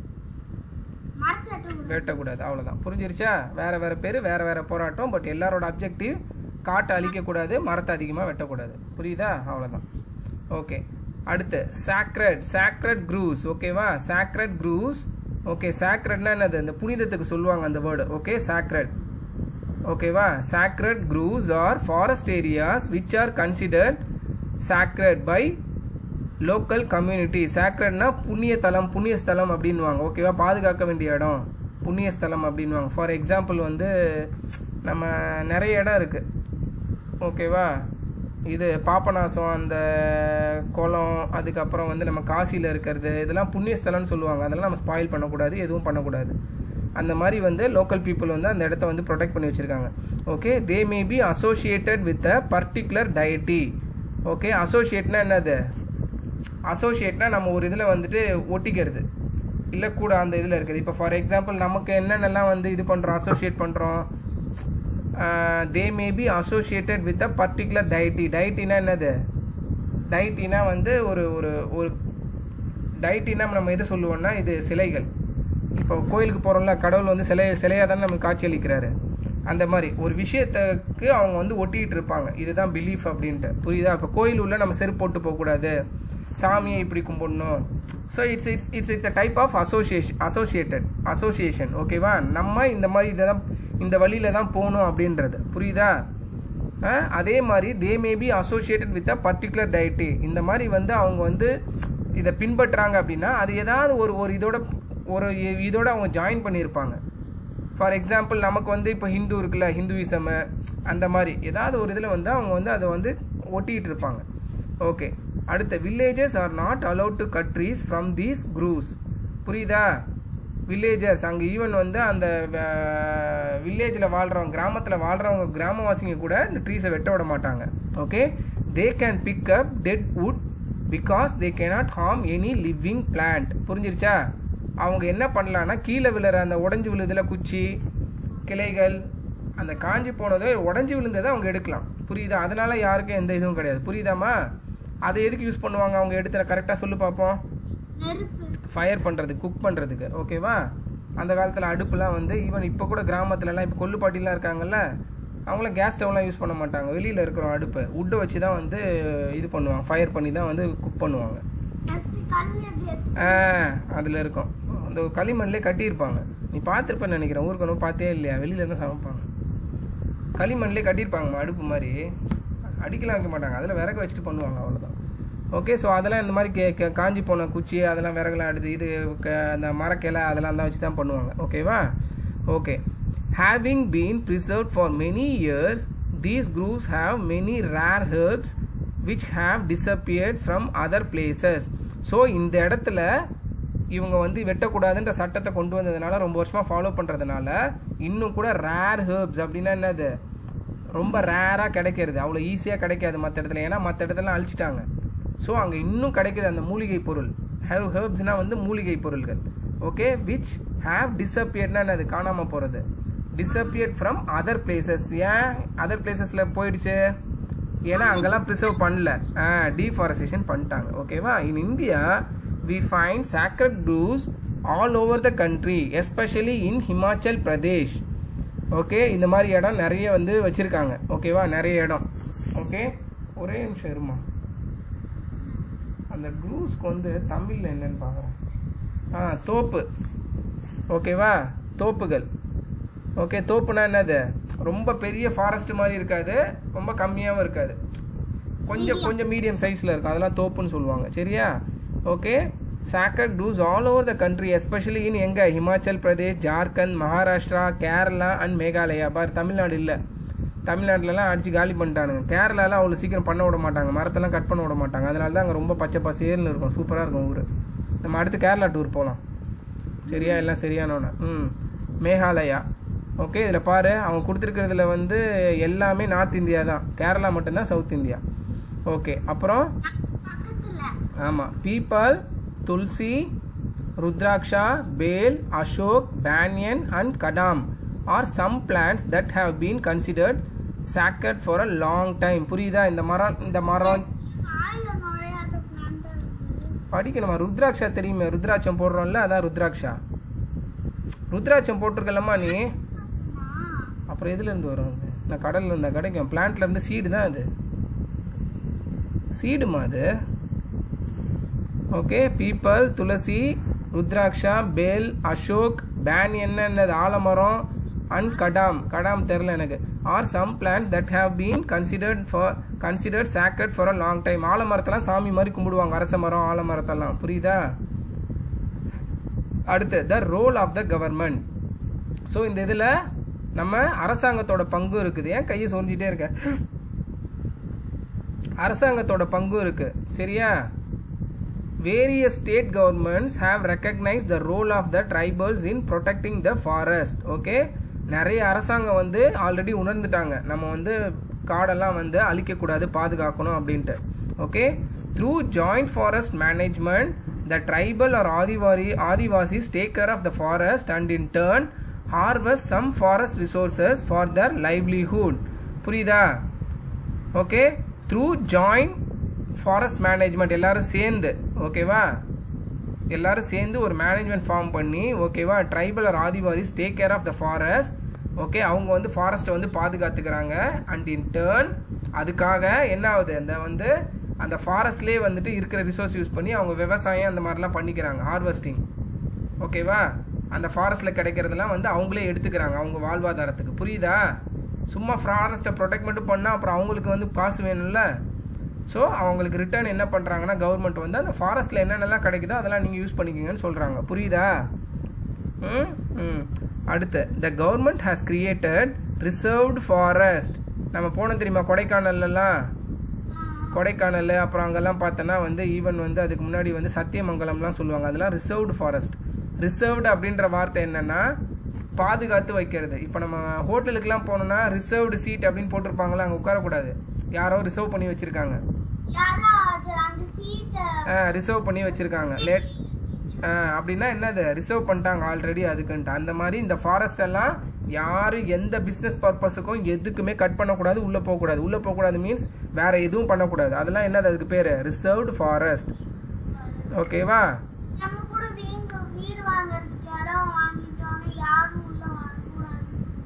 மரத்தை வெட்டக்கூடாது. வெட்டக்கூடாது அவ்வளோதான் புரிஞ்சிருச்சா வேற வேற பேர் வேற வேற போராட்டம் பட் எல்லாரோட அப்ஜெக்டிவ் காட்டை அழிக்கக்கூடாது மரத்தை அதிகமாக வெட்டக்கூடாது புரியுதா அவ்வளோதான் ஓகே அடுத்து சாக்ரட் சாக்ரட் க்ரூஸ் ஓகேவா சாக்ரட் க்ரூஸ் ஓகே சாக்ரட்னா என்னது இந்த புனிதத்துக்கு சொல்லுவாங்க அந்த வேர்டு ஓகே சாக்ரட் ஓகேவா sacred groves are forest areas which are considered sacred by local community சாக்ரட்னா புண்ணிய தலம் புண்ணிய ஸ்தலம் அப்படின்வாங்க ஓகேவா பாதுகாக்க வேண்டிய இடம் புண்ணிய ஸ்தலம் அப்படின்வாங்க ஃபார் எக்ஸாம்பிள் வந்து நம்ம நிறைய இடம் இருக்கு ஓகேவா இது பாபநாசம் அந்த குளம் அதுக்கப்புறம் வந்து நம்ம காசியில் இருக்கிறது இதெல்லாம் புண்ணிய ஸ்தலம்னு சொல்லுவாங்க அதெல்லாம் நம்ம ஸ்பாயில் பண்ணக்கூடாது எதுவும் பண்ணக்கூடாது அந்த மாதிரி வந்து லோக்கல் பீப்புள் வந்து அந்த இடத்த வந்து ப்ரொடெக்ட் பண்ணி வச்சிருக்காங்க okay they may be associated with a particular deity okay அசோசியேட்னா என்னது அசோசியேட்னா நம்ம ஒரு இதில் வந்துட்டு ஒட்டிக்கிறது இல்லை கூட அந்த இதில் இருக்குது இப்போ ஃபார் எக்ஸாம்பிள் நமக்கு என்னென்னலாம் வந்து இது பண்ணுறோம் அசோசியேட் பண்ணுறோம் they may be associated with a particular deity டயட்டினா என்னது டயட்டினா வந்து ஒரு ஒரு ஒரு டயட்டினா நம்ம எது சொல்லுவோம்னா இது சிலைகள் இப்போ கோயிலுக்கு போகிறோம்ல கடவுள் வந்து சிலை சிலையாக தானே நமக்கு காட்சியளிக்கிறாரு அந்த மாதிரி ஒரு விஷயத்துக்கு அவங்க வந்து ஒட்டிக்கிட்டு இருப்பாங்க இதுதான் பிலீஃப் அப்படின்ட்டு புரியுதா இப்போ கோயில் உள்ள நம்ம செருப்பு போட்டு போகக்கூடாது சாமியை இப்படி கும்பிடணும் so it's it's it's it's a type of association associated association ஓகேவா நம்ம இந்த மாதிரி இதை தான் இந்த வழியில தான் போகணும் அப்படின்றது புரியுதா அஹ், அதே மாதிரி they may be associated with a particular deity இந்த மாதிரி வந்து அவங்க வந்து இதை பின்பற்றுறாங்க அப்படின்னா அது ஏதாவது ஒரு ஒரு இதோட ஒரு இ- இதோட அவங்க ஜாயின் பண்ணியிருப்பாங்க ஃபார் எக்ஸாம்பிள் நமக்கு வந்து இப்போ ஹிந்து இருக்குல்ல ஹிந்துவிசம் அந்த மாதிரி ஏதாவது ஒரு இதில் வந்து அவங்க வந்து அதை வந்து ஒட்டிகிட்டு இருப்பாங்க ஓகே அடுத்த villages are not allowed to cut trees from these groves புரியுதா வில்லேஜர்ஸ் அங்கே ஈவன் வந்து அந்த வில்லேஜில் வாழ்கிறவங்க கிராமத்தில் வாழ்கிறவங்க கிராமவாசிங்க கூட இந்த ட்ரீஸை வெட்ட விட மாட்டாங்க okay they can pick up dead wood because they cannot harm any living plant புரிஞ்சிருச்சா அவங்க என்ன பண்ணலான்னா கீழே விழுற அந்த உடஞ்சி விழுதுல குச்சி கிளைகள் அந்த காஞ்சி போனதை உடஞ்சி விழுந்ததை அவங்க எடுக்கலாம் புரியுதா அதனால யாருக்கும் எந்த இதுவும் கிடையாது புரியுதாம்மா அதை எதுக்கு யூஸ் பண்ணுவாங்க அவங்க எடுத்துல கரெக்டாக சொல்லு பார்ப்போம் நெருப்பு ஃபயர் பண்ணுறதுக்கு குக் பண்ணுறதுக்கு ஓகேவா அந்த காலத்தில் அடுப்புலாம் வந்து ஈவன் இப்போ கூட கிராமத்துலலாம் இப்போ கொல்லுப்பாட்டிலாம் இருக்காங்கல்ல அவங்களாம் கேஸ் ஸ்டவ்லாம் யூஸ் பண்ண மாட்டாங்க வெளியில் இருக்கிற அடுப்பு உட்டை வச்சு தான் வந்து இது பண்ணுவாங்க ஃபயர் பண்ணி தான் வந்து குக் பண்ணுவாங்க ஃபர்ஸ்ட் கல் எப்படி வச்சு அதில் இருக்கும் அந்த களிமண்லேயே கட்டியிருப்பாங்க நீ பார்த்துருப்பேன்னு நினைக்கிறேன் ஊருக்கு ஒன்றும் பார்த்தே இல்லையா வெளியில தான் சமைப்பாங்க களிமண்லேயே கட்டியிருப்பாங்கம்மா அடுப்பு மாதிரி அடிக்கலாம் வைக்க மாட்டாங்க அதில் விறகு வச்சுட்டு பண்ணுவாங்க அவ்வளோதான் ஓகே ஸோ அதெல்லாம் இந்த மாதிரி கே கே- காஞ்சி போன குச்சி அதெல்லாம் விறகுலாம் எடுத்து இது க- அந்த மரக்கிளை அதெல்லாம் தான் வச்சு தான் பண்ணுவாங்க ஓகேவா okay having been preserved for many years these groups have many rare herbs which have disappeared from other places so இந்த இடத்துல இவங்க வந்து வெட்டக்கூடாதுன்ற சட்டத்தை கொண்டு வந்ததுனால ரொம்ப வருஷமா ஃபாலோ பண்றதுனால இன்னும் கூட ரேர் ஹெர்ப்ஸ் அப்படின்னா என்னது ரொம்ப ரேராக கிடைக்கிறது அவ்வளோ ஈஸியாக கிடைக்காது மற்ற இடத்துல ஏன்னா மற்ற இடத்துலலாம் அழிச்சிட்டாங்க ஸோ அங்கே இன்னும் கிடைக்குது அந்த மூலிகை பொருள் ஹெர்ப் ஹெர்ப்ஸ்னால் வந்து மூலிகை பொருள்கள் ஓகே விச் ஹேவ் டிஸப்பியர்ட்னா அது காணாமல் போகிறது டிஸப்பியர்ட் ஃப்ரம் அதர் பிளேசஸ் ஏன் அதர் பிளேசஸில் போயிடுச்சு ஏன்னா அங்கெல்லாம் ப்ரிசர்வ் பண்ணல டீஃபாரஸ்டேஷன் பண்ணிட்டாங்க ஓகேவா in India we find sacred groves all over the country especially in Himachal Pradesh okay இந்த மாதிரி இடம் நிறைய வந்து வச்சுருக்காங்க ஓகேவா நிறைய இடம் ஓகே ஒரே நிமிஷம் இருமா அந்த க்ரூஸ்க்கு வந்து தமிழில் என்னன்னு பார்க்குறேன் ஆ தோப்பு ஓகேவா தோப்புகள் ஓகே தோப்புனா என்னது ரொம்ப பெரிய ஃபாரஸ்ட் மாதிரி இருக்காது ரொம்ப கம்மியாகவும் இருக்காது கொஞ்சம் கொஞ்சம் மீடியம் சைஸில் இருக்கும் அதெல்லாம் தோப்புன்னு சொல்லுவாங்க சரியா ஓகே சாக்கட் டூஸ் all over the country especially in எங்கே ஹிமாச்சல் பிரதேஷ் ஜார்க்கண்ட் மகாராஷ்டிரா கேரளா அண்ட் மேகாலயா பார் தமிழ்நாடு இல்லை தமிழ்நாட்டிலலாம் அடிச்சு காலி பண்ணிட்டானுங்க கேரளாலாம் அவ்வளோ சீக்கிரம் பண்ண விட மாட்டாங்க மரத்தெல்லாம் கட் பண்ண விட மாட்டாங்க அதனால தான் அங்கே ரொம்ப பச்சை பசேல்னு இருக்கும் சூப்பராக இருக்கும் ஊர் நம்ம அடுத்து கேரளா டூர் போகலாம் சரியா எல்லாம் சரியானோன்னு ம் மேகாலயா ஓகே இதில் பாரு அவங்க கொடுத்துருக்கிறதுல வந்து எல்லாமே நார்த் இந்தியா தான் கேரளா மட்டும்தான் சவுத் இந்தியா ஓகே அப்புறம் பக்கத்துல ஆமாம் peepal tulsi rudraksha bel ashoka banyan and kadam are some plants that have been considered sacred for a long time புரியுதா இந்த மரம் இந்த மரம் வாயில நுழையாத பிளான்ட் இருக்குது படிக்கணுமா ருத்ராட்சா தெரியுமே ருத்ராட்சம் போடுறோம்ல அதான் ருத்ராட்சா ருத்ராட்சம் போட்டிருக்கலம்மா நீ அப்புறம் எதுல இருந்து வரும் அது நான் கடல்ல இருந்தா கிடைக்கும் பிளான்ட்ல இருந்து சீடு தான் அது சீடுமா அது ஓகே பீப்பல் துளசி ருத்ராட்சா பேல் அசோக் பேன் என்னது ஆலமரம் அண்ட் கடாம் கடாம் தெரில எனக்கு are some plant that have been considered for considered sacred for a long time ஆலமரத்தெல்லாம் சாமி மாதிரி கும்பிடுவாங்க அரச மரம் ஆலமரத்தெல்லாம் புரியுதா அடுத்து the role of the government so இந்த இதில் நம்ம அரசாங்கத்தோட பங்கும் இருக்குது ஏன் கையை சொரிஞ்சிட்டே இருக்க அரசாங்கத்தோட பங்கும் இருக்கு சரியா various state governments have recognise the role of the tribals in protecting the forest okay நிறைய அரசாங்கம் வந்து ஆல்ரெடி உணர்ந்துட்டாங்க நம்ம வந்து காடெல்லாம் வந்து அழிக்கக்கூடாது பாதுகாக்கணும் அப்படின்ட்டு okay through joint forest management the tribal or ஆதிவாரி Adivasis take care of the forest and in turn harvest some forest resources for their livelihood புரியுதா okay through joint forest management எல்லாரும் சேர்ந்து ஓகேவா எல்லாரும் சேர்ந்து ஒரு மேனேஜ்மெண்ட் ஃபார்ம் பண்ணி ஓகேவா tribal or Adivasis take care of the forest okay அவங்க வந்து ஃபாரஸ்ட்டை வந்து பாதுகாத்துக்கிறாங்க அண்ட் இன் டேர்ன் அதுக்காக என்ன ஆகுது அந்த வந்து அந்த ஃபாரஸ்ட்லேயே வந்துட்டு இருக்கிற ரிசோர்ஸ் யூஸ் பண்ணி அவங்க விவசாயம் அந்த மாதிரிலாம் பண்ணிக்கிறாங்க ஹார்வெஸ்டிங் ஓகேவா அந்த ஃபாரஸ்ட்டில் கிடைக்கிறதெல்லாம் வந்து அவங்களே எடுத்துக்கிறாங்க அவங்க வாழ்வாதாரத்துக்கு புரியுதா சும்மா ஃபாரஸ்ட்டை ப்ரொடெக்ட் மட்டும் பண்ணால் அப்புறம் அவங்களுக்கு வந்து காசு வேணும்ல ஸோ அவங்களுக்கு ரிட்டர்ன் என்ன பண்ணுறாங்கன்னா கவர்மெண்ட் வந்து அந்த ஃபாரஸ்ட்டில் என்னென்னலாம் கிடைக்குதோ அதெல்லாம் நீங்கள் யூஸ் பண்ணிக்கிங்கன்னு சொல்கிறாங்க புரியுதா ம் ம் அடுத்து the government has created reserved forest நம்ம போனோம் தெரியுமா கொடைக்கானல்லாம் கொடைக்கானல் அப்புறம் அங்கெல்லாம் பார்த்தோன்னா வந்து ஈவன் வந்து அதுக்கு முன்னாடி வந்து சத்தியமங்கலம்லாம் சொல்லுவாங்க அதெல்லாம் ரிசர்வ்டு ஃபாரஸ்ட் ரிசர்வ்டு அப்படின்ற வார்த்தை என்னன்னா பாதுகாத்து வைக்கிறது இப்போ நம்ம ஹோட்டலுக்குலாம் போனோம்னா ரிசர்வ்டு சீட் அப்படின்னு போட்டிருப்பாங்களா அங்கே உட்காரக்கூடாது யாரோ ரிசர்வ் பண்ணி வச்சுருக்காங்க யாரோ அது அந்த சீட்டை ரிசர்வ் பண்ணி வச்சுருக்காங்க லேட் அப்படின்னா என்னது ரிசர்வ் பண்ணிட்டாங்க ஆல்ரெடி அதுக்குன்ட்டு அந்த மாதிரி இந்த ஃபாரஸ்ட் எல்லாம் யாரும் எந்த பிஸ்னஸ் பர்பஸுக்கும் எதுக்குமே கட் பண்ணக்கூடாது உள்ளே போகக்கூடாது உள்ளே போகக்கூடாது மீன்ஸ் வேற எதுவும் பண்ணக்கூடாது அதெல்லாம் என்னது அதுக்கு பேர் ரிசர்வ்டு ஃபாரஸ்ட் ஓகேவா நம்ம கூட வீடு வீடு வாங்குறதுக்கு இடம் வாங்கிட்டோம்னா யாரும் உள்ள வரக்கூடாது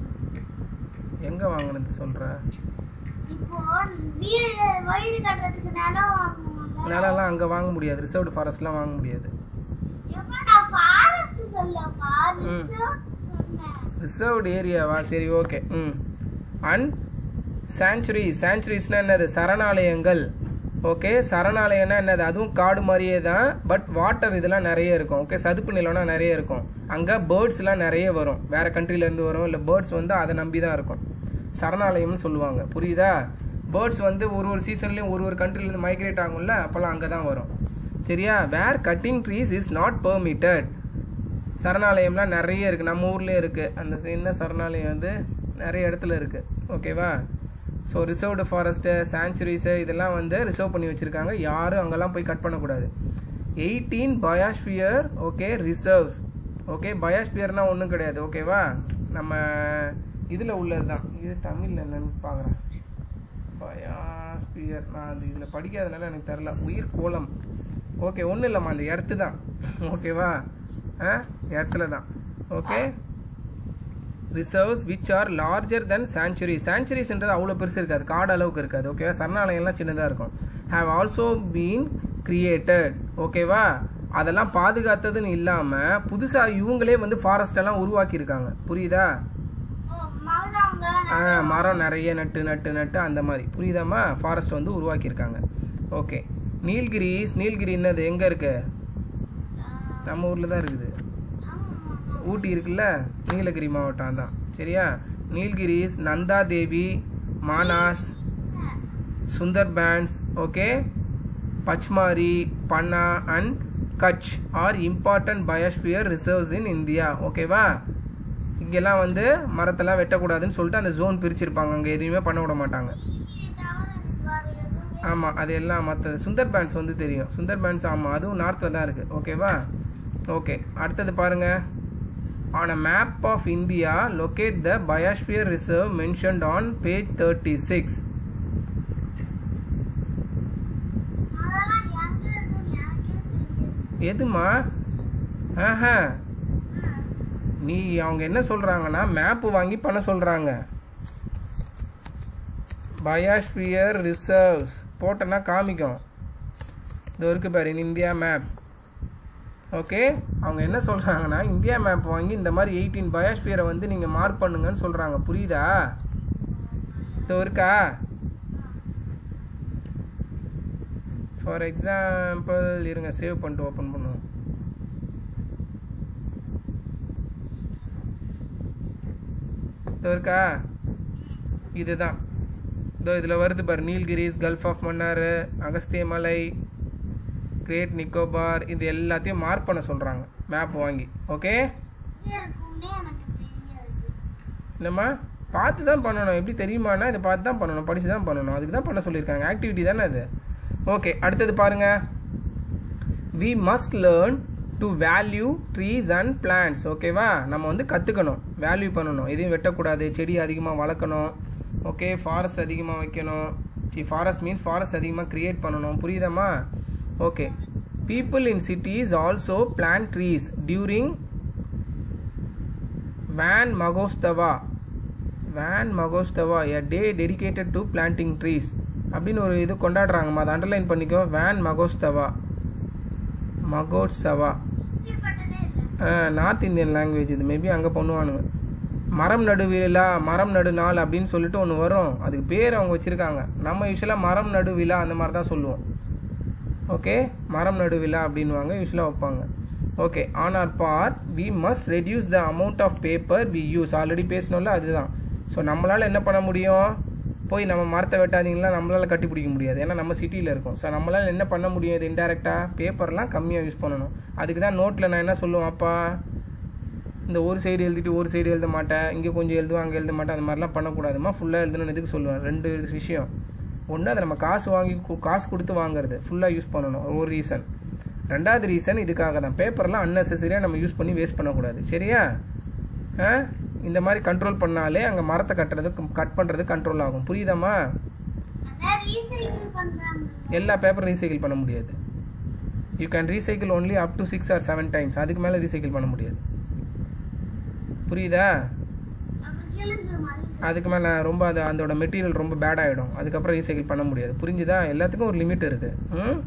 எங்கே வாங்கினது சொல்கிற இப்போ வீடு வீடு கட்டுறதுக்கு நிலம் வாங்குவாங்க நிலம்லாம் அங்கே வாங்க முடியாது ரிசர்வ்டு ஃபாரஸ்ட்லாம் வாங்க முடியாது எப்ப நான் ஃபாரஸ்ட் சொல்லப்பா ம். ரிசர்வ் சொன்னேன் ரிசர்வ்டு ஏரியாவா சரி ஓகே ம் அண்ட் சாங்சுரி சாங்சுரிஸ்னால் என்னது சரணாலயங்கள் ஓகே சரணாலயம்னா என்னது அதுவும் காடு மாதிரியே தான் பட் வாட்டர் இதெல்லாம் நிறைய இருக்கும் ஓகே சதுப்பு நிலம்னா நிறைய இருக்கும் அங்கே பேர்ட்ஸ்லாம் நிறைய வரும் வேறு கண்ட்ரிலேருந்து வரும் இல்லை பேர்ட்ஸ் வந்து அதை நம்பி தான் இருக்கும் சரணாலயம்னு சொல்லுவாங்க புரியுதா பேர்ட்ஸ் வந்து ஒரு ஒரு சீசன்லேயும் ஒரு ஒரு countryல-இருந்து மைக்ரேட் ஆகும்ல அப்போல்லாம் அங்கே தான் வரும் சரியா where cutting trees is not permitted சரணாலயம்லாம் நிறைய இருக்குது நம்ம ஊர்லேயே இருக்குது அந்த சின்ன சரணாலயம் வந்து நிறைய இடத்துல இருக்குது ஓகேவா ஸோ ரிசர்வ்டு ஃபாரஸ்ட்டு சாங்சுரிஸு இதெல்லாம் வந்து ரிசர்வ் பண்ணி வச்சுருக்காங்க யாரும் அங்கெல்லாம் போய் கட் பண்ணக்கூடாது eighteen biosphere okay reserves okay பயாஸ்பியர்னா ஒன்றும் கிடையாது ஓகேவா நம்ம இதில் உள்ளது தான் இது தமிழில் என்னன்னு பார்க்குறேன் பயாஸ்பியர் நான் அது இதில் படிக்காதனால எனக்கு தெரில உயிர் கோலம் ஓகே ஒன்றும் இல்லைம்மா அந்த எர்த்து தான் ஓகேவா ஆ எர்த்தில் தான் okay reserves which are larger than sanctuary சாங்சுரிஸ்ன்றது அவ்வளோ பெருசு இருக்காது காடு அளவுக்கு இருக்காது ஓகேவா சரணாலயம்லாம் சின்னதாக இருக்கும் ஹாவ் ஆல்சோ பீன் கிரியேட்டட் ஓகேவா அதெல்லாம் பாதுகாத்ததுன்னு இல்லாமல் புதுசாக இவங்களே வந்து ஃபாரஸ்ட் எல்லாம் உருவாக்கியிருக்காங்க புரியுதா ஓ மரம் ஆ மரம் நிறைய நட்டு நட்டு நட்டு அந்த மாதிரி புரியுதாம்மா ஃபாரஸ்ட் வந்து உருவாக்கியிருக்காங்க ஓகே நீல்கிரிஸ் நீல்கிரி என்னது எங்கே இருக்கு நம்ம ஊரில் தான் இருக்குது ஊட்டி இருக்குல்ல நீலகிரி மாவட்டம் தான் சரியா Nilgiris Nanda Devi Manas Sundarbans okay Pachmarhi Panna and Kutch are important biosphere reserves in India ஓகேவா இங்கெல்லாம் வந்து மரத்தெல்லாம் வெட்டக்கூடாதுன்னு சொல்லிட்டு அந்த ஜோன் பிரிச்சிருப்பாங்க அங்கே எதுவுமே பண்ண விட மாட்டாங்க ஆமாம் அது எல்லாம் மற்ற சுந்தர் பேண்ட்ஸ் வந்து தெரியும் சுந்தர் பேண்ட்ஸ் ஆமாம் அதுவும் நார்த்தில் தான் இருக்குது ஓகேவா ஓகே அடுத்தது பாருங்கள் on a map of India locate the biosphere reserve mentioned on page thirty six அதெல்லாம் எங்க இருக்குன்னு எனக்கே தெரியாது எதுமா ஆஹா நீ அவங்க என்ன சொல்கிறாங்கன்னா மேப்பு வாங்கி பண்ண சொல்கிறாங்க பயாஸ்பியர் ரிசர்வ்ஸ் போட்டோன்னா காமிக்கும் இது இருக்கு பாரு இந்தியா மேப் ஓகே அவங்க என்ன சொல்கிறாங்கன்னா இந்தியா மேப் வாங்கி இந்த மாதிரி எயிட்டீன் பயாஸ்பியரை வந்து நீங்கள் மார்க் பண்ணுங்கன்னு சொல்கிறாங்க புரியுதா இது இருக்கா ஃபார் எக்ஸாம்பிள் இருங்க சேவ் பண்ணிட்டு ஓப்பன் பண்ணுவோம் இதோ இருக்கா இதுதான் இதோ இதில் வருது பாரு Nilgiris gulf of Mannar Agasthya Malai Great Nicobar இது எல்லாத்தையும் மார்க் பண்ண சொல்கிறாங்க மேப் வாங்கி ஓகே எங்க இருக்கும்னே எனக்கு தெரியாது இல்லைம்மா பார்த்து தான் பண்ணணும் எப்படி தெரியுமானா இதை பார்த்து தான் பண்ணணும் படித்து தான் பண்ணணும் அதுக்கு தான் பண்ண சொல்லியிருக்காங்க ஆக்டிவிட்டி தானே அது ஓகே அடுத்தது பாருங்க we must learn to value trees and plants ஓகேவா நம்ம வந்து கற்றுக்கணும் வேல்யூ பண்ணணும் எதையும் வெட்டக்கூடாது செடி அதிகமாக வளர்க்கணும் ஓகே ஃபாரஸ்ட் அதிகமாக வைக்கணும் சி ஃபாரஸ்ட் மீன்ஸ் ஃபாரஸ்ட் அதிகமாக க்ரியேட் பண்ணணும் புரியுதாம்மா okay people in cities also plant trees during Van Mahotsava Van Mahotsava a day dedicated to planting trees அப்படின்னு ஒரு இது கொண்டாடுறாங்கம்மா அதை அண்டர்லைன் பண்ணிக்கோ வேன் மகோஸ்தவா மகோத்சவா கேள்விப்பட்டதே இல்லை நார்த் இந்தியன் லாங்குவேஜ் இது மேபி அங்கே பண்ணுவானுங்க மரம் நடு விழா மரம் நடு நாள் அப்படின்னு சொல்லிட்டு ஒன்று வரும் அதுக்கு பேர் அவங்க வச்சுருக்காங்க நம்ம யூஸ்வலாக மரம் நடு விழா அந்த மாதிரி தான் சொல்லுவோம் ஓகே மரம் நடு விழா அப்படின்வாங்க யூஸ்வலாக வைப்பாங்க okay on our part we must reduce the amount of paper we use already பேசினோம்ல அதுதான் ஸோ நம்மளால் என்ன பண்ண முடியும் போய் நம்ம மரத்தை வெட்டாதீங்களா நம்மளால் கட்டி பிடிக்க முடியாது ஏன்னா நம்ம சிட்டியில் இருக்கோம் ஸோ நம்மளால் என்ன பண்ண முடியும் இது இன்டெரக்டாக பேப்பர்லாம் கம்மியாக யூஸ் பண்ணணும் அதுக்கு தான் நோட்டில் நான் என்ன சொல்லுவேன் அப்பா இந்த ஒரு சைடு எழுதிட்டு ஒரு சைடு எழுத மாட்டேன் இங்கே கொஞ்சம் எழுதுவேன் அங்கே எழுத மாட்டேன் அந்த மாதிரிலாம் பண்ணக்கூடாதுமா ஃபுல்லாக எழுதணும்னு எதுக்கு சொல்லுவேன் ரெண்டு விஷயம் ஒன்று அதை நம்ம காசு வாங்கி கு- காசு கொடுத்து வாங்குறது ஃபுல்லாக யூஸ் பண்ணணும் ஒரு ரீசன் ரெண்டாவது ரீசன் இதுக்காக தான் பேப்பர்லாம் அன்னெசரியாக நம்ம யூஸ் பண்ணி வேஸ்ட் பண்ணக்கூடாது சரியா ஆ இந்த மாதிரி கண்ட்ரோல் பண்ணாலே அங்கே மரத்தை கட்டுறது கட் பண்ணுறது கண்ட்ரோல் ஆகும் புரியுதாம்மா அதான் ரீசைக்கிள் பண்றாங்க எல்லா பேப்பரும் ரீசைக்கிள் பண்ண முடியாது you can recycle only up to six or seven times அதுக்கு மேலே ரீசைக்கிள் பண்ண முடியாது புரியுதா அப்புறம் கிழிஞ்சிரும் மாதிரி அதுக்கு மேலே ரொம்ப அது அதோட மெட்டீரியல் ரொம்ப பேட் ஆகிடும் அதுக்கப்புறம் ரீசைக்கிள் பண்ண முடியாது புரிஞ்சுதா எல்லாத்துக்கும் ஒரு லிமிட் இருக்குது ம்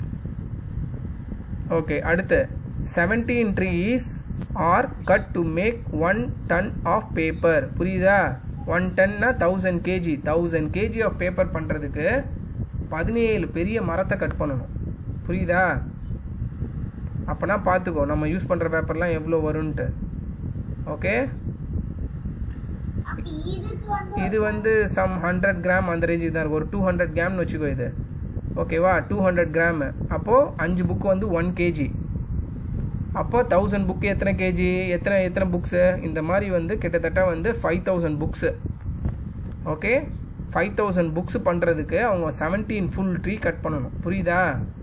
ஓகே அடுத்து seventeen trees are cut to make one ton of paper புரியுதா ஒன் டன்னா thousand KG thousand KG of paper பண்ணுறதுக்கு பதினேழு பெரிய மரத்தை கட் பண்ணணும் புரியுதா அப்போனா பார்த்துக்கோ நம்ம யூஸ் பண்ணுற பேப்பர்லாம் எவ்வளோ வரும்ன்ட்டு ஓகே அப்படி இதுக்கு வந்து இது வந்து சம் ஹண்ட்ரட் கிராம் அந்த ரேஞ்சுக்கு தான் இருக்கும் ஒரு டூ ஹண்ட்ரட் கிராம்னு வச்சுக்கோ இது ஓகேவா டூ ஹண்ட்ரட் கிராம் அப்போது அஞ்சு புக்கு வந்து ஒன் கேஜி அப்போ தௌசண்ட் புக்கு எத்தனை கேஜி எத்தனை எத்தனை புக்ஸு இந்த மாதிரி வந்து கிட்டத்தட்ட வந்து five thousand books okay five thousand books பண்ணுறதுக்கு அவங்க செவன்டீன் ஃபுல் ட்ரீ கட் பண்ணணும் புரியுதா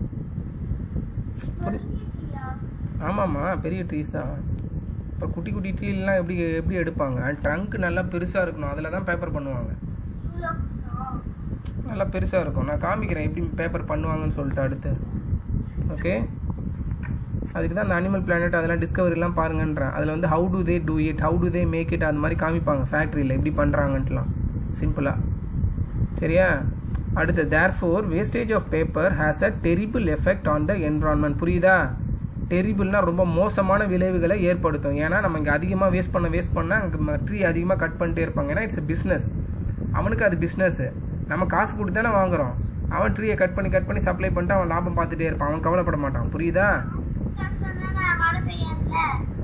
புரியுதுயா? ஆமாம்மா பெரிய ட்ரீஸ் தான் இப்போ குட்டி குட்டி ட்ரீலாம் எப்படி எப்படி எடுப்பாங்க ட்ரங்க் நல்லா பெருசாக இருக்கணும் அதில் தான் பேப்பர் பண்ணுவாங்க இவ்வளோ புதுசா? நல்லா பெருசாக இருக்கும் நான் காமிக்கிறேன் எப்படி பேப்பர் பண்ணுவாங்கன்னு சொல்லிட்டு அடுத்து ஓகே அதுக்கு தான் அந்த அனிமல் பிளானட் அதெல்லாம் டிஸ்கவரிலாம் பாருங்கன்றேன் அதில் வந்து how to they do it how to they make it அது மாதிரி காமிப்பாங்க ஃபேக்ட்ரியில் எப்படி பண்ணுறாங்கன்ட்டுலாம் சிம்பிளாக சரியா அடுத்து therefore wastage of paper has a terrible effect on the environment புரியுதா டெரிபிள்னா ரொம்ப மோசமான விளைவுகளை ஏற்படுத்தும் ஏன்னா நம்ம இங்கே அதிகமாக வேஸ்ட் பண்ண வேஸ்ட் பண்ணால் அங்கே ட்ரீ அதிகமாக கட் பண்ணிட்டே இருப்பாங்க ஏன்னா இட்ஸ் பிஸ்னஸ் அவனுக்கு அது பிஸ்னஸ் நம்ம காசு கொடுத்து தானே வாங்குறோம் அவன் ட்ரீயை கட் பண்ணி கட் பண்ணி சப்ளை பண்ணிட்டு அவன் லாபம் பார்த்துட்டே இருப்பான் அவன் கவலைப்பட மாட்டான் புரியுதா கஷ்டம் தானே மழை பெய்யாதுல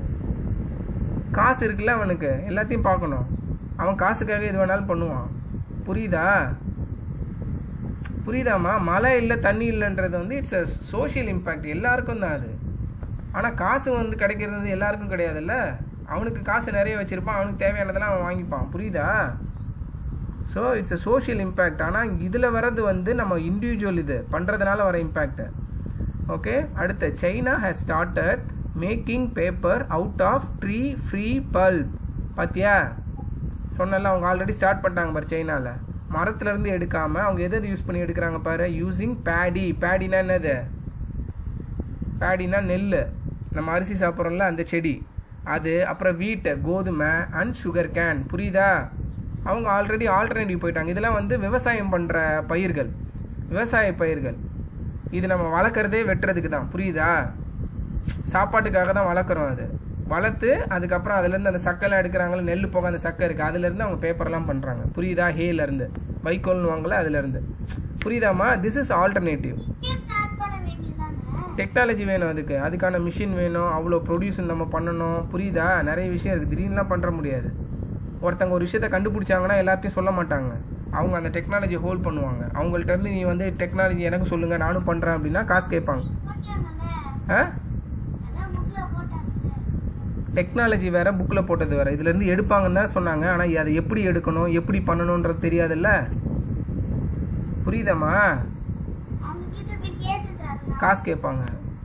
காசு இருக்குல்ல அவனுக்கு எல்லாத்தையும் பார்க்கணும் அவன் காசுக்காக எது வேணாலும் பண்ணுவான் புரியுதா புரியுதாம்மா மழை இல்லை தண்ணி இல்லைன்றது வந்து இட்ஸ் அ சோஷியல் இம்பேக்ட் எல்லாருக்கும் தான் அது ஆனால் காசு வந்து கிடைக்கிறது எல்லாருக்கும் கிடையாதுல்ல அவனுக்கு காசு நிறைய வச்சுருப்பான் அவனுக்கு தேவையானதெல்லாம் அவன் வாங்கிப்பான் புரியுதா so it's a social impact ஆனால் இதில் வர்றது வந்து நம்ம இண்டிவிஜுவல் இது பண்ணுறதுனால வர இம்பேக்ட் ஓகே அடுத்து China has started making paper out of tree free pulp பாத்தியா சொன்னல அவங்க ஆல்ரெடி ஸ்டார்ட் பண்ணிட்டாங்க பாரு சைனாவில் மரத்துலேருந்து எடுக்காமல் அவங்க எதை யூஸ் பண்ணி எடுக்கிறாங்க பாரு யூஸிங் பேடி பேடினா என்னது பேடினா நெல் நம்ம அரிசி சாப்பிட்றோம்ல அந்த செடி அது அப்புறம் வீட்டு கோதுமை அண்ட் சுகர் கேன் புரியுதா அவங்க ஆல்ரெடி ஆல்டர்னேட்டிவ் போயிட்டாங்க இதெல்லாம் வந்து விவசாயம் பண்ணுற பயிர்கள் விவசாய பயிர்கள் இது நம்ம வளர்க்குறதே வெட்டுறதுக்கு தான் புரியுதா சாப்பாட்டுக்காக தான் வளர்க்குறோம் அது வளர்த்து அதுக்கப்புறம் அதுலேருந்து அந்த சக்கைலாம் எடுக்கிறாங்களே நெல் போக அந்த சக்கை இருக்குது அதுலேருந்து அவங்க பேப்பர்லாம் பண்ணுறாங்க புரியுதா ஹேலேருந்து வைக்கோல்னு வாங்கல அதுலேருந்து புரியுதாம்மா திஸ் இஸ் ஆல்டர்னேட்டிவ் இங்கே ஸ்டார்ட் பண்ண வேண்டியதானே டெக்னாலஜி வேணும் அதுக்கு அதுக்கான மிஷின் வேணும் அவ்வளோ ப்ரொடியூஸ் நம்ம பண்ணணும் புரியுதா நிறைய விஷயம் இருக்குது திடீர்னுலாம் பண்ணுற முடியாது ஒருத்தங்க ஒரு விஷயத்த கண்டுபிடிச்சாங்கன்னா எல்லாத்தையும் சொல்ல மாட்டாங்க அவங்க அந்த டெக்னாலஜி ஹோல்ட் பண்ணுவாங்க அவங்கள்ட்ட இருந்து நீ வந்து டெக்னாலஜி எனக்கு சொல்லுங்க நானும் பண்ணுறேன் அப்படின்னா காசு கேட்பாங்க போட்டாங்கல்ல ஆ அதான் புக்ல போட்டாங்கல்ல டெக்னாலஜி வேற புக்கில் போட்டது வேற இதுலேருந்து எடுப்பாங்கன்னு தான் சொன்னாங்க ஆனால் அதை எப்படி எடுக்கணும் எப்படி பண்ணணுன்றது தெரியாதுல்ல புரியுதாம்மா அவங்க கிட்ட போய் கேட்டுட்டாங்க காசு கேட்பாங்க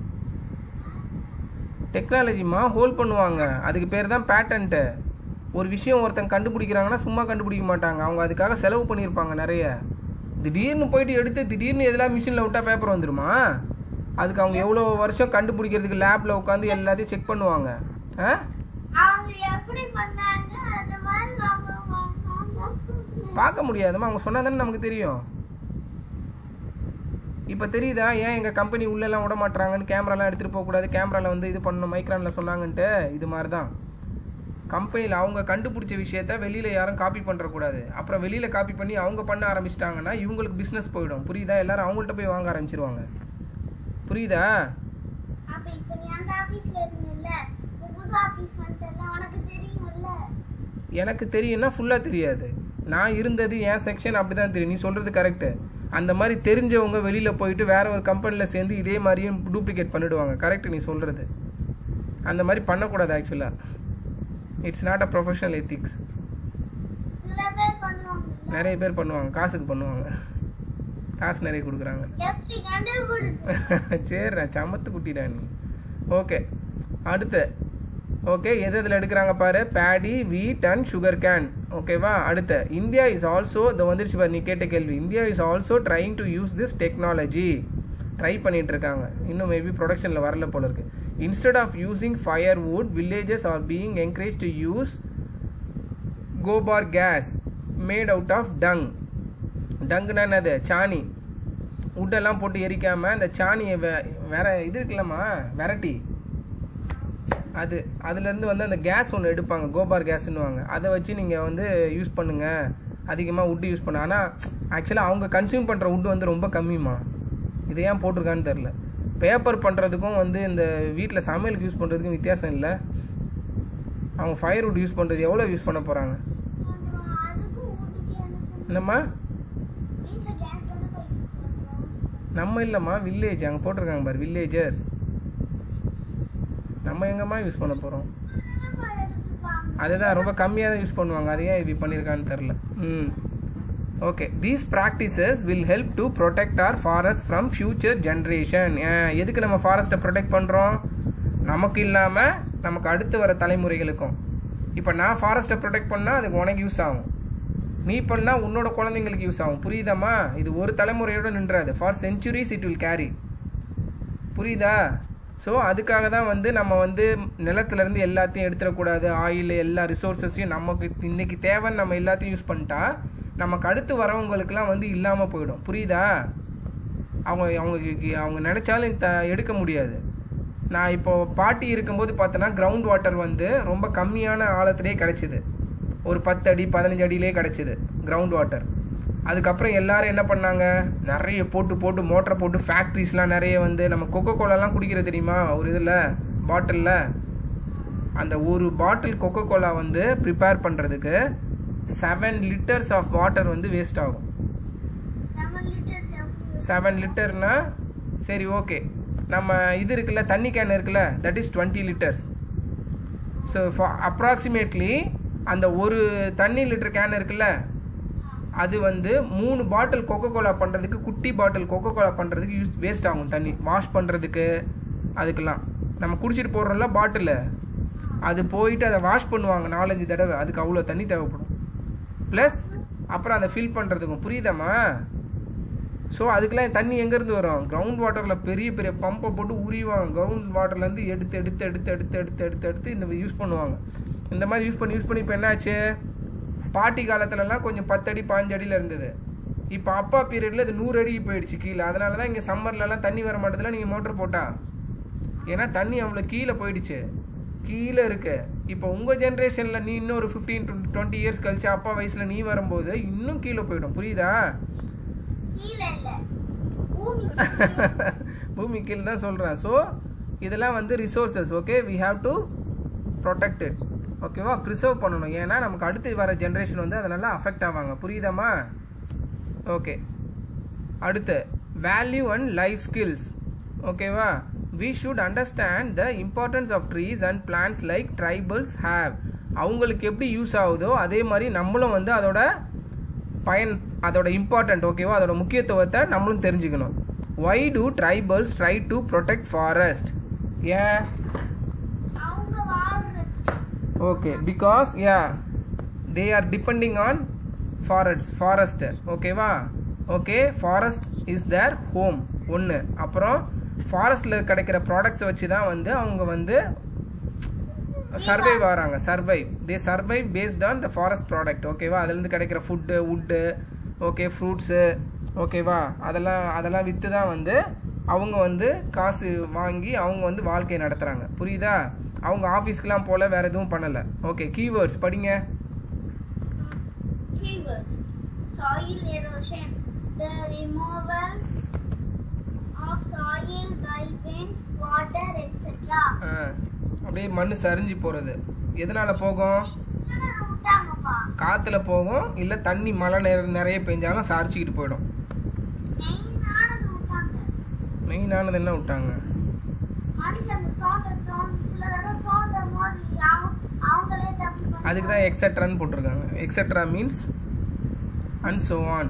டெக்னாலஜிமா ஹோல்ட் பண்ணுவாங்க அதுக்கு பேர் தான் பேட்டன்ட்டு ஒரு விஷயம் ஒருத்தன் கண்டுபிடிக்கிறாங்கன்னா சும்மா கண்டுபிடிக்க மாட்டாங்க அவங்க அதுக்காக செலவு பண்ணியிருப்பாங்க நிறைய திடீர்னு போயிட்டு எடுத்து திடீர்னு எதெல்லாம் மிஷினில் விட்டால் பேப்பர் வந்துருமா அதுக்கு அவங்க எவ்வளோ வருஷம் கண்டுபிடிக்கிறதுக்கு லேபில் உட்காந்து எல்லாத்தையும் செக் பண்ணுவாங்க ஆ அவங்க எப்படி பண்ணாங்க அந்த மாதிரி அவங்க அவங்க- பார்க்க முடியாதுமா அவங்க சொன்னா தானே நமக்கு தெரியும் இப்போ தெரியுதா ஏன் எங்கள் கம்பெனி உள்ளெல்லாம் விட மாட்டாங்கன்னு கேமராலாம் எடுத்துகிட்டு போகக்கூடாது கேமராவில் வந்து இது பண்ணணும் மைக்ரானில் சொன்னாங்கன்ட்டு இது மாதிரி தான் கம்பெனியில் அவங்க கண்டுபிடிச்ச விஷயத்த வெளியில் யாரும் காப்பி பண்ணுறக்கூடாது அப்புறம் வெளியில் காப்பி பண்ணி அவங்க பண்ண ஆரம்பிச்சிட்டாங்கன்னா இவங்களுக்கு பிஸ்னஸ் போயிடும் புரியுதா எல்லாரும் அவங்கள்ட்ட போய் வாங்க ஆரம்பிச்சிருவாங்க புரியுதா அப்ப இப்ப நீ அந்த ஆபீஸ்ல இருந்தல்ல இப்ப புது ஆபீஸ் வந்துட்டல உனக்கு தெரியும்ல எனக்கு தெரியும்னா ஃபுல்லாக தெரியாது நான் இருந்தது என் செக்ஷன் அப்படி தான் தெரியும் நீ சொல்கிறது கரெக்டு அந்த மாதிரி தெரிஞ்சவங்க வெளியில் போயிட்டு வேற ஒரு கம்பெனியில் சேர்ந்து இதே மாதிரியும் டூப்ளிகேட் பண்ணிடுவாங்க கரெக்ட் நீ சொல்கிறது அந்த மாதிரி பண்ணக்கூடாது ஆக்சுவலாக it's not a professional ethics சில பேர் பண்ணுவாங்க நிறைய பேர் பண்ணுவாங்க காசுக்கு பண்ணுவாங்க காசு நிறைய கொடுக்குறாங்க எப்படி கண்டுபிடிச்சு சரிடா சமத்து குட்டிடா நீ ஓகே அடுத்து ஓகே எது இதில் எடுக்கிறாங்க பாரு பேடி வீட் அண்ட் சுகர் கேன் ஓகேவா அடுத்து இந்தியா இஸ் ஆல்சோ இந்த வந்துருச்சு பாரு நீ கேட்ட கேள்வி India is also trying to use this technology try பண்ணிட்டு இருக்காங்க இன்னும் மேபி ப்ரொடக்ஷனில் வரல போல இருக்கு instead of using fire wood villages are being encourage to use gobar gas made out of dung டங்குனா என்னது சாணி உட்டெல்லாம் போட்டு எரிக்காம இந்த சாணியை வே- வேற இது இருக்குல்லம்மா வெரைட்டி அது அதுலேருந்து வந்து அந்த கேஸ் ஒன்று எடுப்பாங்க கோபார் கேஸ்ன்னுவாங்க அதை வச்சு நீங்கள் வந்து யூஸ் பண்ணுங்க அதிகமாக உட்டு யூஸ் பண்ண ஆனால் ஆக்சுவலாக அவங்க கன்சியூம் பண்ணுற உட்டு வந்து ரொம்ப கம்மிம்மா இது ஏன் போட்டிருக்கான்னு தெரில பேப்பர் பண்ணுறதுக்கும் வந்து இந்த வீட்டில் சமையலுக்கு யூஸ் பண்ணுறதுக்கும் வித்தியாசம் இல்லை அவங்க ஃபயர் வுட் யூஸ் பண்ணுறது எவ்வளோ யூஸ் பண்ண போகிறாங்க அப்புறம் அதுக்கும் வீட்டுக்கு என்ன சொன்ன என்னம்மா வீட்டுல கேஸ் தானே போய் யூஸ் பண்றோம் நம்ம இல்லைம்மா வில்லேஜ் அங்கே போட்டிருக்காங்க பாரு வில்லேஜர்ஸ் நம்ம எங்கம்மா யூஸ் பண்ண போகிறோம் அதெல்லாம் போய் எடுத்துப்பாங்க அதுதான் ரொம்ப கம்மியாக தான் யூஸ் பண்ணுவாங்க அது ஏன் இப்படி பண்ணியிருக்கான்னு தெரில ம் okay these practices will help to protect our forest from future generation எதுக்கு நம்ம ஃபாரஸ்ட்டை ப்ரொடெக்ட் பண்ணுறோம் நமக்கு இல்லாமல் நமக்கு அடுத்து வர தலைமுறைகளுக்கும் இப்போ நான் ஃபாரஸ்ட்டை ப்ரொடெக்ட் பண்ணால் அதுக்கு உனக்கு யூஸ் ஆகும் நீ பண்ணால் உன்னோட குழந்தைங்களுக்கு யூஸ் ஆகும் புரியுதாம்மா இது ஒரு தலைமுறையோட நின்றாது for centuries it will carry புரியுதா ஸோ அதுக்காக தான் வந்து நம்ம வந்து நிலத்துலேருந்து எல்லாத்தையும் எடுத்துடக்கூடாது ஆயில் எல்லா ரிசோர்ஸஸையும் நமக்கு இன்னைக்கு தேவைன்னு நம்ம எல்லாத்தையும் யூஸ் பண்ணிட்டா நமக்கு அடுத்து வரவங்களுக்குலாம் வந்து இல்லாமல் போயிடும் புரியுதா அவங்க அவங்க அவங்க நினச்சாலும் த எடுக்க முடியாது நான் இப்போ பாட்டி இருக்கும்போது பார்த்தோன்னா கிரவுண்ட் வாட்டர் வந்து ரொம்ப கம்மியான ஆழத்துலேயே கிடச்சிது ஒரு பத்து அடி பதினஞ்சு அடியிலே கிடச்சிது கிரவுண்ட் வாட்டர் அதுக்கப்புறம் எல்லாரும் என்ன பண்ணாங்க நிறைய போட்டு போட்டு மோட்டரை போட்டு ஃபேக்ட்ரிஸ்லாம் நிறைய வந்து நம்ம கொக்கோ கோலாலாம் குடிக்கிறது தெரியுமா ஒரு இதில் பாட்டிலில் அந்த ஒரு பாட்டில் கொக்கோ கோலா வந்து ப்ரிப்பேர் பண்ணுறதுக்கு செவன் லிட்டர்ஸ் ஆஃப் வாட்டர் வந்து வேஸ்ட் ஆகும் செவன் லிட்டர்ஸ் செவன் லிட்டர்னா சரி ஓகே நம்ம இது இருக்குல்ல தண்ணி கேன் இருக்குல்ல that is twenty litres so approximately அந்த ஒரு தண்ணி லிட்டர் கேன் இருக்குல்ல அது வந்து மூணு பாட்டில் கொக்கோ கோலா பண்ணுறதுக்கு குட்டி பாட்டில் கொக்கோ கோலா பண்ணுறதுக்கு யூஸ் வேஸ்ட் ஆகும் தண்ணி வாஷ் பண்ணுறதுக்கு அதுக்கெல்லாம் நம்ம குடிச்சிட்டு போடுறோம்ல பாட்டில் அது போயிட்டு அதை வாஷ் பண்ணுவாங்க நாலஞ்சு தடவை அதுக்கு அவ்வளோ தண்ணி தேவைப்படும் ப்ளஸ் அப்புறம் அதை ஃபில் பண்ணுறதுக்கும் புரியுதாம்மா ஸோ அதுக்கெல்லாம் தண்ணி எங்கேருந்து வரும் கிரவுண்ட் வாட்டரில் பெரிய பெரிய பம்பை போட்டு உரிவாங்க கிரவுண்ட் வாட்டர்லேருந்து எடுத்து எடுத்து எடுத்து எடுத்து எடுத்து எடுத்து எடுத்து இந்த யூஸ் பண்ணுவாங்க இந்த மாதிரி யூஸ் பண்ணி யூஸ் பண்ணி இப்போ என்னாச்சு பாட்டி காலத்துலலாம் கொஞ்சம் பத்தடி பாஞ்சு அடியில் இருந்தது இப்போ அப்பா பீரியடில் இது நூறு அடிக்கு போயிடுச்சு கீழே அதனால தான் இங்கே சம்மர்லலாம் தண்ணி வர மாட்டேதுல நீங்கள் மோட்டர் போட்டா ஏன்னா தண்ணி அவ்வளோ கீழே போயிடுச்சு கீழே இருக்கு இப்போ உங்கள் ஜென்ரேஷனில் நீ இன்னும் ஒரு ஃபிஃப்டீன் டுவெண்ட்டி இயர்ஸ் கழிச்சு அப்பா வயசில் நீ வரும்போது இன்னும் கீழே போயிடும் புரியுதா கீழே இல்ல பூமி பூமி கீழ் தான் சொல்கிறேன் ஸோ இதெல்லாம் வந்து resources okay we have to protect it ஓகேவா ப்ரிசர்வ் பண்ணணும் ஏன்னா நமக்கு அடுத்து வர ஜென்ரேஷன் வந்து அதனால அஃபெக்ட் ஆவாங்க புரியுதாம்மா ஓகே அடுத்து வேல்யூ அண்ட் லைஃப் ஸ்கில்ஸ் ஓகேவா we should understand the importance of trees and plants like tribals have அவங்களுக்கு எப்படி யூஸ் ஆகுதோ அதே மாதிரி நம்மளும் வந்து அதோட பயன் அதோட இம்பார்ட்டன்ட் ஓகேவா அதோட முக்கியத்துவத்தை நம்மளும் தெரிஞ்சுக்கணும் why do tribals try to protect forest ஏன் அவங்க வாழ்றது okay because yeah they are depending on forest forest ஓகேவா okay forest is their home ஒன்று அப்புறம் ஃபாரஸ்ட்டில் கிடைக்கிற ப்ராடக்ட்ஸை வச்சு தான் வந்து அவங்க வந்து சர்வைவ் ஆகிறாங்க survive they survive based on the forest product ஓகேவா அதுலேருந்து கிடைக்கிற ஃபுட்டு வுட்டு ஓகே ஃப்ரூட்ஸு ஓகேவா அதெல்லாம் அதெல்லாம் விற்று தான் வந்து அவங்க வந்து காசு வாங்கி அவங்க வந்து வாழ்க்கையை நடத்துகிறாங்க புரியுதா அவங்க ஆஃபீஸ்க்கெலாம் போல வேறு எதுவும் பண்ணலை ஓகே கீவேர்ட்ஸ் படிங்க Keywords. Soil erosion. The removal of soil by wind, water, etc. ஆ, அப்படியே மண் சரிஞ்சு போகிறது எதனால் போகும் சொன்னதை விட்டாங்கப்பா. காற்றுல போகும் இல்லை தண்ணி மழை நேர நிறைய பெஞ்சாலும் சாரிச்சிக்கிட்டு போயிடும் மெயினானது விட்டாங்க. மெயினானது என்ன விட்டாங்க மனுஷங்க தோண்ட தோண்ட சில தடவை தோண்டும் போது அவங்க- அவங்களே தப்பு பண்ணுவாங்க. அதுக்கு தான் எக்ஸட்ரான்னு போட்டிருக்காங்க extra means and so on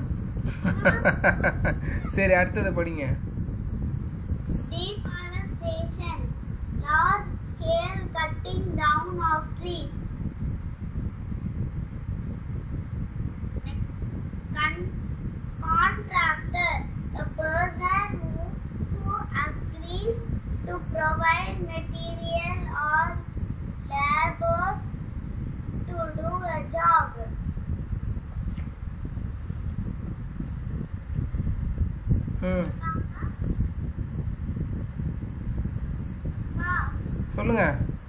சரி அடுத்தது படிங்க Deforestation. Large scale cutting down of trees. Next. Con- contractor. A person who, who agrees to provide material or labors to do a job. ம் Ah. சொல்லுங்க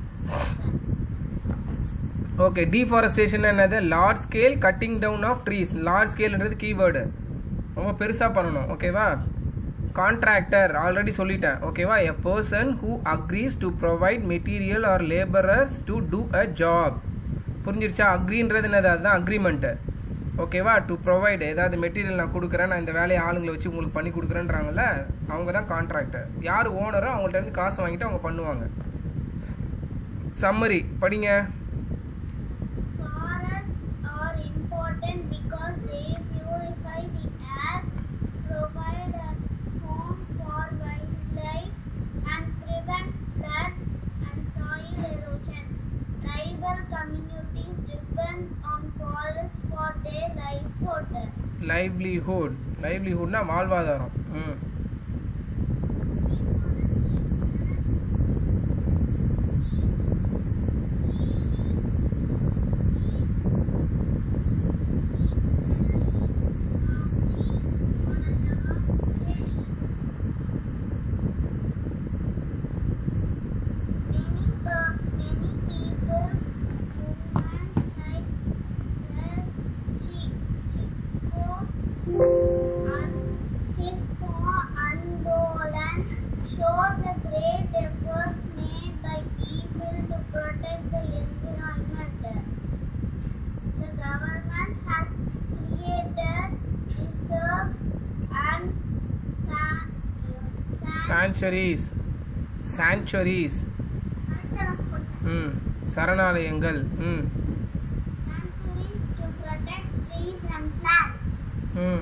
ஓகே டீஃபாரஸ்டேஷன் என்னது large scale cutting down of trees large ஸ்கேல்ன்றது keyword ரொம்ப பெருசாக பண்ணணும் ஓகேவா contractor already சொல்லிட்டேன் ஓகேவா a person who agrees to provide material or labourers to do a job புரிஞ்சிருச்சா அக்ரின்றது என்னது அதுதான் அக்ரிமெண்ட்டு ஓகேவா டு ப்ரொவைட் ஏதாவது மெட்டீரியல் நான் கொடுக்குறேன் நான் இந்த வேலையை ஆளுங்களை வச்சு உங்களுக்கு பண்ணி கொடுக்குறேன்றாங்கல்ல அவங்க தான் கான்ட்ராக்டர் யார் ஓனரோ அவங்கள்ட்ட இருந்து காசு வாங்கிட்டு அவங்க பண்ணுவாங்க சம்மரி படிங்க Forests are important because they purify livelihood லைவ்லிஹுட்னா வாழ்வாதாரம் ம் Many per- many people's movements like the Chi- Chipko and Chipko Andolan show the great efforts made by people to protect the environment. The government has created reserves and san- san- sanctuaries sanctuaries ம் சரணாலயங்கள் ம் sanctuaries to protect trees and plants. ம்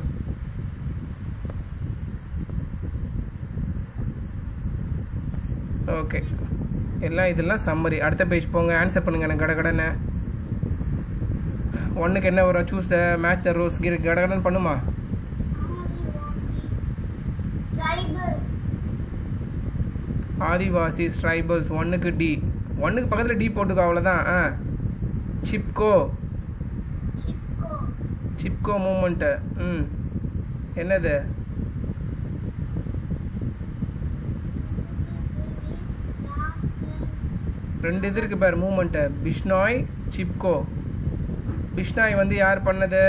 okay எல்லாம் இதெல்லாம் summary அடுத்த page போங்க answer பண்ணுங்க எனக்கு கடகடன்னு ஒன்றுக்கு என்ன வரும் choose the match the rows கிர கடகடன் பண்ணுமா Tribals. ஆதிவாசிஸ் ட்ரைபல்ஸ் ஒன்றுக்கு டி ஒன்றுக்கு பக்கத்தில் டி போட்டுக்கோ அவ்வளோதான் ஆ சிப்கோ Chipko. சிப்கோ மூமெண்ட்டு ம் என்னது ரெண்டு இது இருக்கு பாரு மூமெண்ட்டு பிஷ்னாய் சிப்கோ பிஷ்னாய் வந்து யார் பண்ணது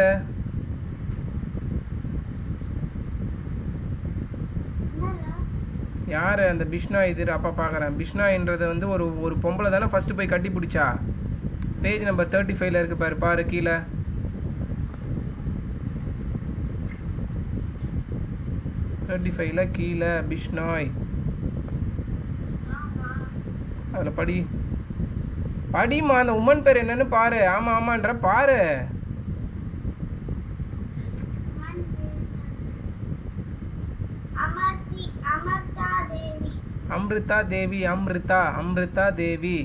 யார் அந்த பிஷ்னாய் இது அப்பா பார்க்குறேன் பிஷ்னாய்ன்றது வந்து ஒரு ஒரு பொம்பளை தானே ஃபர்ஸ்ட் போய் கட்டி பிடிச்சா பேஜ் நம்பர் தேர்ட்டி ஃபைவ்ல இருக்கு பாரு பாரு கீழே தேர்ட்டி ஃபைவ்ல கீழே பிஷ்னாய் அதில் படி படிமா அந்த உமன் பேர் என்னன்னு பாரு ஆமா ஆமான்ற பாரு Amarti, Amarta Devi. அம்ரிதா தேவி அம்ரிதா அம்ரிதா தேவி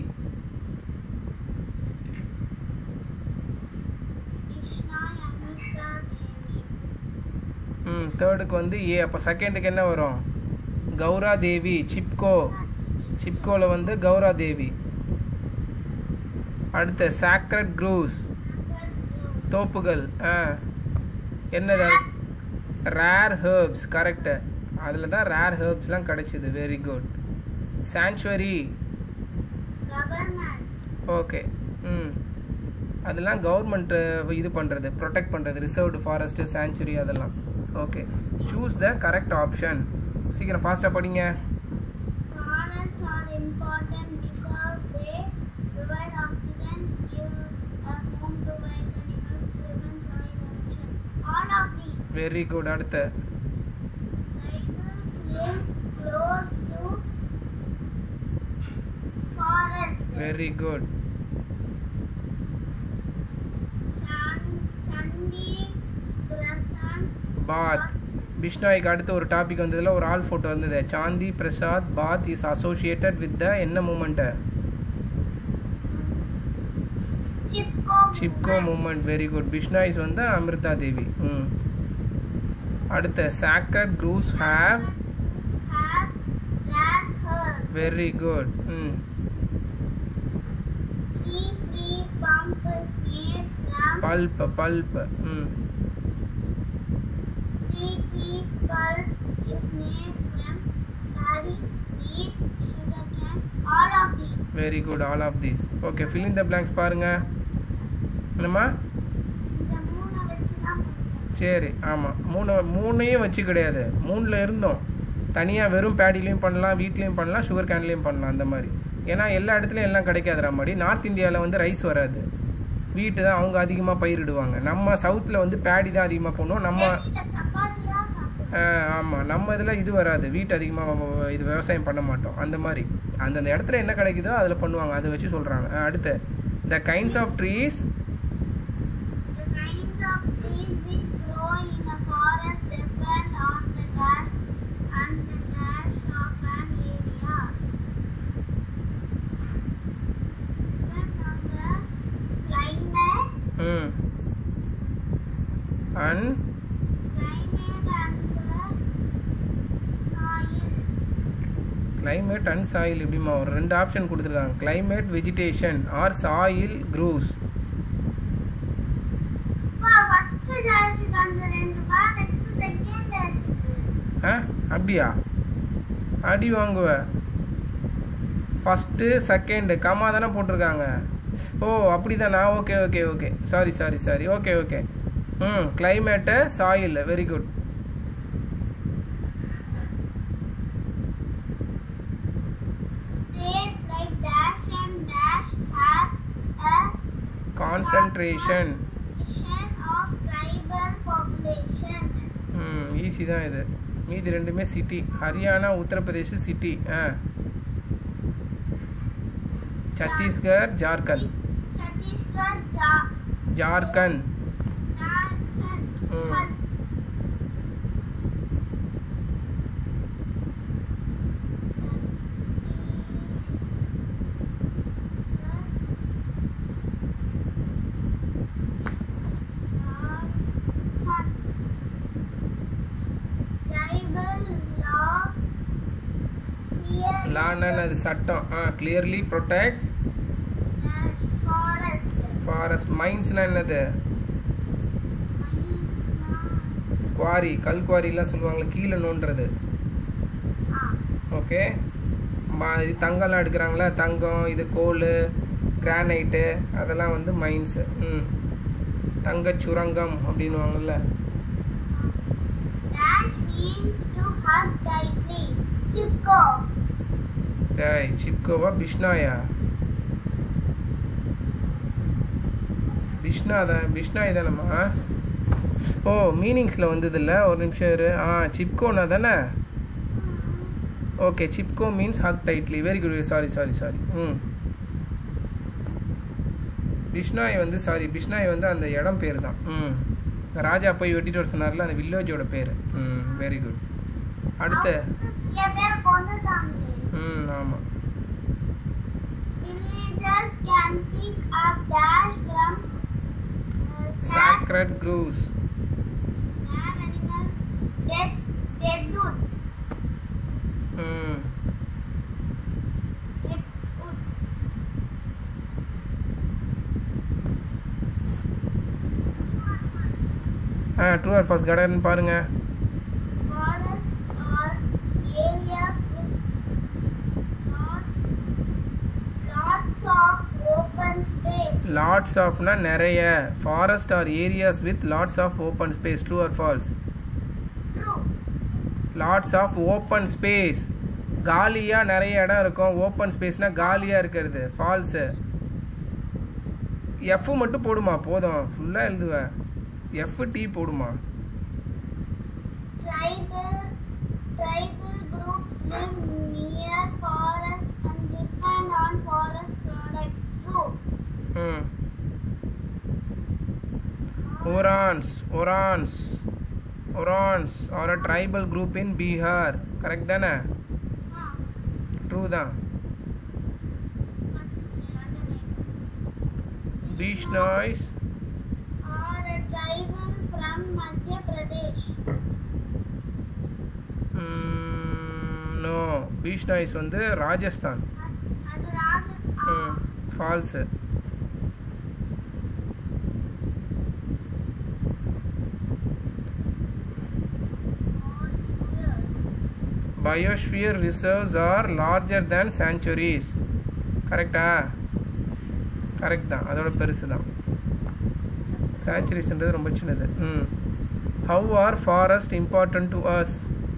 Krishna Amarta Devi. ம் தேர்டுக்கு வந்து ஏ அப்போ செகண்டுக்கு என்ன வரும் கௌரா தேவி சிப்கோ சிப்கோவில் வந்து கௌரா தேவி அடுத்து சாக்ரட் க்ரூஸ் தோப்புகள் ஆ என்னது ரேர் ஹெர்ப்ஸ் கரெக்டு அதில் தான் ரேர் ஹெர்ப்ஸ்லாம் கிடைச்சிது very good sanctuary Government. Okay ம் அதெல்லாம் கவர்மெண்ட்டு இது பண்ணுறது ப்ரொடெக்ட் பண்ணுறது ரிசர்வ்டு ஃபாரஸ்ட்டு சாங்சுரி அதெல்லாம் okay choose the correct option சீக்கிரம் ஃபாஸ்ட்டாக படிங்க Forests are important because they provide oxygen, give a home to wild animals, prevent soil erosion. All of these very good அடுத்து tribals live close to forest. Very good Chan- Chandi, Prasan, Bhatt பிஷ்னாய்க்கு அடுத்து ஒரு topic வந்ததில் ஒரு ஆள் photo வந்தது Chandi Prasad Bhatt is associated with the என்ன movement Chipko. Chipko movement very good Bishnois வந்து அமிர்தா தேவி ம் அடுத்து sacred groves have Have black herbs. Very good ம் Tea tree pump is made from pulp pulp ம் tea tree pulp is made from paddy, wheat, sugarcane. All of these. Very good all of these okay fill in the blanks பாருங்க என்னம்மா இந்த மூணை வச்சு தான் முடியும். சரி ஆமாம் மூணு மூணையும் வச்சு கிடையாது மூணில் இருந்தோம் தனியாக வெறும் பேடிலையும் பண்ணலாம் வீட்லேயும் பண்ணலாம் சுகர் கேன்லேயும் பண்ணலாம் அந்த மாதிரி ஏன்னா எல்லா இடத்துலையும் எல்லாம் கிடைக்காதுற மாதிரி நார்த் இந்தியாவில் வந்து ரைஸ் வராது வீட்டு தான் அவங்க அதிகமாக பயிரிடுவாங்க நம்ம சவுத்தில் வந்து பேடி தான் அதிகமாக பண்ணுவோம் நம்ம வீட்டுல சப்பாத்தியா சாப்பிடுவோம். ஆமாம் நம்ம இதில் இது வராது வீட்டு அதிகமாக இது விவசாயம் பண்ண மாட்டோம் அந்த மாதிரி அந்தந்த இடத்துல என்ன கிடைக்குதோ அதில் பண்ணுவாங்க அதை வச்சு சொல்கிறாங்க அடுத்து the kinds of trees The kinds of trees which grow in a forest depend on the dash and the dash of an area. Depend on the climate ம் அண்ட் climate அண்ட் சாயில் எப்படிமா ஒரு ரெண்டு option கொடுத்துருக்காங்க climate vegetation or soil க்ரூஸ் first ஜாய்ஸுக்கு அந்த ரெண்டு பா நெக்ஸ்ட் செகண்ட் ஜாய்ஸுக்கு ஆ அப்படியா அடி வாங்குவ ஃபஸ்ட்டு செகண்டு கம்மா தானே போட்டிருக்காங்க ஓ அப்படி தானா okay okay okay sorry sorry sorry okay okay ம் climate soil very good states like dash and dash have a concentration population of tribal population. ம் ஈஸி தான் இது மீதி ரெண்டுமே சிட்டி ஹரியானா உத்தரப்பிரதேஷ் சிட்டி ஆ Chhattisgarh Jharkhand Chhattisgarh, Ja- Jharkhand Jharkhand, Hmm. Chhat- Jharkhand. Tribal laws clear லான்னு அது சட்டம் ஆ clearly protects dash forest. Forest மைன்ஸ்னா என்னது Mines, குவாரி கல் குவாரிலாம் சொல்லுவாங்களே கீழே நோண்டுறது ah, ஓகே இது தங்கம்லாம் எடுக்கிறாங்களா தங்கம் இது கோல் கிரானைட்டு அதெல்லாம் வந்து மைன்ஸு ம் தங்கச் சுரங்கம் அப்படின்னுவாங்கல்ல Dash means to hug tightly. Chipko. டேய் சிப்கோவா பிஷ்னாயா பிஷ்னா தான் பிஷ்னாய் தானேம்மா ஓ மீனிங்ஸில் வந்ததில்ல ஒரு நிமிஷம் இரு ஆ சிப்கோனா தானே okay Chipko means hug tightly very good sorry sorry sorry ம் பிஷ்னாய் வந்து சாரி பிஷ்னாய் வந்து அந்த இடம் பேர் தான் ம் ராஜா போய் வெட்டிட்டு வர சொன்னார்ல அந்த வில்லேஜோட பேர் ம் வெரி குட் அடுத்து சில பேர் கொண்டுட்டாங்க ம் ஆமாம் Villagers can pick up dash from uh, sack sacred groves and animals dead dead roots. ம் Dead roots. ஆ ட்ரூ ஆர் ஃபால்ஸ் கடன் பாருங்க Forests are areas with lots, lots of open space. Lots ஆஃப்னா நிறைய forest are areas with lots of open space true or false True. லாட்ஸ் of open ஸ்பேஸ் காலியாக நிறைய இடம் இருக்கும் ஓப்பன் ஸ்பேஸ்னால் காலியாக இருக்கிறது ஃபால்ஸு எஃப் மட்டும் போடுமா போதும் ஃபுல்லாக எழுதுவேன் எஃப் டி போடுமா Tribal tribal groups live near forests and depend on forest products. True. ம் Oraons Oraons Oraons are a tribal group in Bihar correct தானே Huh. ட்ரூ தான் Bishnois Are a tribal from Madhya Pradesh. No Bishnois வந்து ராஜஸ்தான் அது ராஜ ம் false biosphere reserves are larger than sanctuaries கரெக்டா correct தான் அதோட பெருசு தான் சாங்சுரிஸ்ன்றது ரொம்ப சின்னது ம் how are forest important to us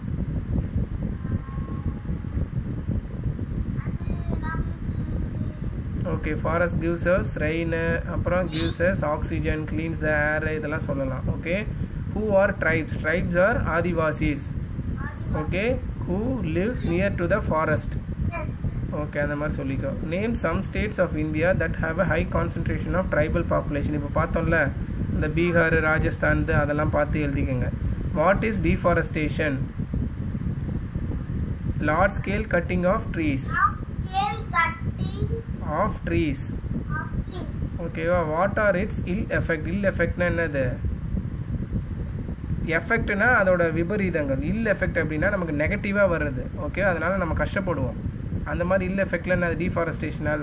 okay forest gives us rain அப்புறம் gives us oxygen cleans the air இதெல்லாம் சொல்லலாம் okay who are tribes tribes are Adivasis okay who lives near to the forest Yes. Okay அந்த மாதிரி சொல்லிக்கோ name some states of India that have a high concentration of tribal population இப்போ பார்த்தோம்ல இந்த பீகார் ராஜஸ்தான் அதெல்லாம் பார்த்து எழுதிக்கோங்க what is deforestation large scale cutting of trees Now, scale cutting of trees of trees. ஓகேவா what are its ill effect ill எஃபெக்ட்னா என்னது எஃபெக்ட்னா அதோட விபரீதங்கள் இல் எஃபெக்ட் அப்படின்னா நமக்கு நெகட்டிவாக வருது ஓகே அதனால நம்ம கஷ்டப்படுவோம் அந்த மாதிரி இல் எஃபெக்டில் என்ன டீஃபாரஸ்டேஷனால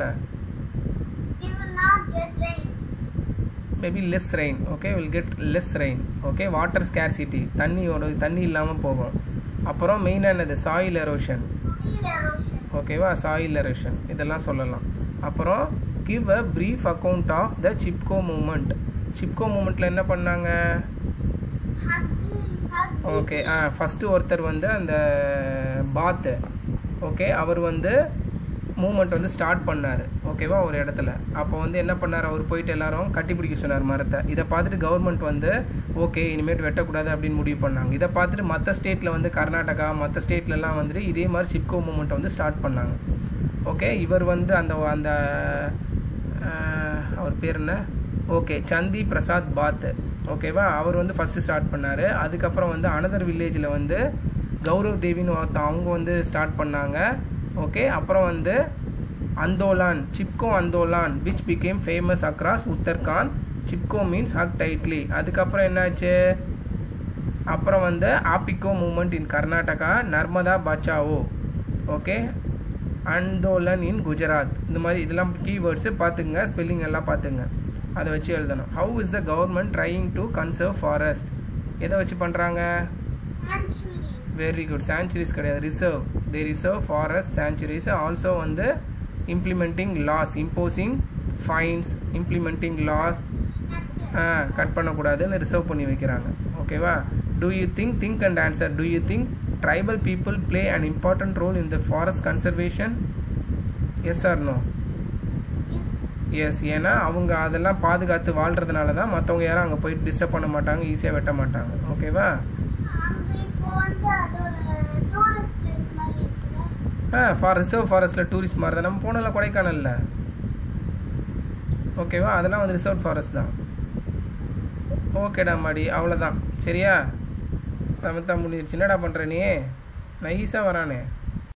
We will not get rain. Maybe less rain okay will get less rain okay water scarcity தண்ணியோட தண்ணி இல்லாமல் போகும் அப்புறம் மெயினாக என்னது சாயில் எரோஷன் Soil erosion. ஓகேவா சாயில் எரோஷன் இதெல்லாம் சொல்லலாம் அப்புறம் give a brief account of the Chipko movement Chipko மூமெண்ட்டில் என்ன பண்ணாங்க Huggy, huggy. ஓகே ஆ ஃபஸ்ட்டு ஒருத்தர் வந்து அந்த பாத்து ஓகே அவர் வந்து மூமெண்ட் வந்து ஸ்டார்ட் பண்ணார் ஓகேவா ஒரு இடத்துல அப்போ வந்து என்ன பண்ணார் அவர் போயிட்டு எல்லாரும் கட்டிப்பிடிக்க சொன்னார் மரத்தை இதை பார்த்துட்டு கவர்மெண்ட் வந்து ஓகே இனிமேட்டு வெட்டக்கூடாது அப்படின்னு முடிவு பண்ணாங்க இதை பார்த்துட்டு மற்ற ஸ்டேட்டில் வந்து கர்நாடகா மற்ற ஸ்டேட்லலாம் வந்துட்டு இதே மாதிரி சிப்கோ மூமெண்ட் வந்து ஸ்டார்ட் பண்ணாங்க ஓகே இவர் வந்து அந்த அந்த ஆஹ், அவர் பேர் என்ன ஓகே சந்தி பிரசாத் பாத் ஓகேவா அவர் வந்து ஃபஸ்ட்டு ஸ்டார்ட் பண்ணார் அதுக்கப்புறம் வந்து அனதர் வில்லேஜில் வந்து கௌரவ் தேவின்னு ஒருத்தன் அவங்க வந்து ஸ்டார்ட் பண்ணாங்க ஓகே அப்புறம் வந்து Andolan Chipko Andolan which became famous across Uttarakhand Chipko means hug tightly அதுக்கப்புறம் என்னாச்சு அப்புறம் வந்து Appiko movement in Karnataka Narmada Bachao okay Andolan in Gujarat இந்த மாதிரி இதெல்லாம் கீவேர்ட்ஸு பார்த்துங்க ஸ்பெல்லிங் எல்லாம் பார்த்துங்க அதை வச்சு எழுதணும் how is the government trying to conserve forest எதை வச்சு பண்ணுறாங்க Sanctuaries. வெரி குட் சாங்சுரிஸ் கிடையாது reserve they reserve forest sanctuaries also வந்து implementing laws imposing fines implementing laws cut பண்ணக்கூடாதுன்னு ரிசர்வ் பண்ணி வைக்கிறாங்க ஓகேவா do you think think and answer do you think tribal people play an important role in the forest conservation yes or no Yes. Yes ஏன்னா அவங்க அதெல்லாம் பாதுகாத்து வாழ்றதுனால தான் மற்றவங்க யாரும் அங்கே போய் டிஸ்டர்ப் பண்ண மாட்டாங்க ஈஸியாக வெட்ட மாட்டாங்க ஓகேவா அங்க இப்போ வந்து அது ஒரு tourist place மாதிரி இருக்குல்ல? ஆ ஃபார் ரிசர்வ் ஃபாரஸ்ட்டில் டூரிஸ்ட் மாதிரி தான் நம்ம போனல கொடைக்கானல்ல ஓகேவா அதெல்லாம் வந்து ரிசர்வ் ஃபாரஸ்ட் தான் ஓகேடா மாடி அவ்வளோதான் சரியா சமத்தா முடிஞ்சிருச்சு என்னடா பண்ணுற நீ நைஸாக வரானே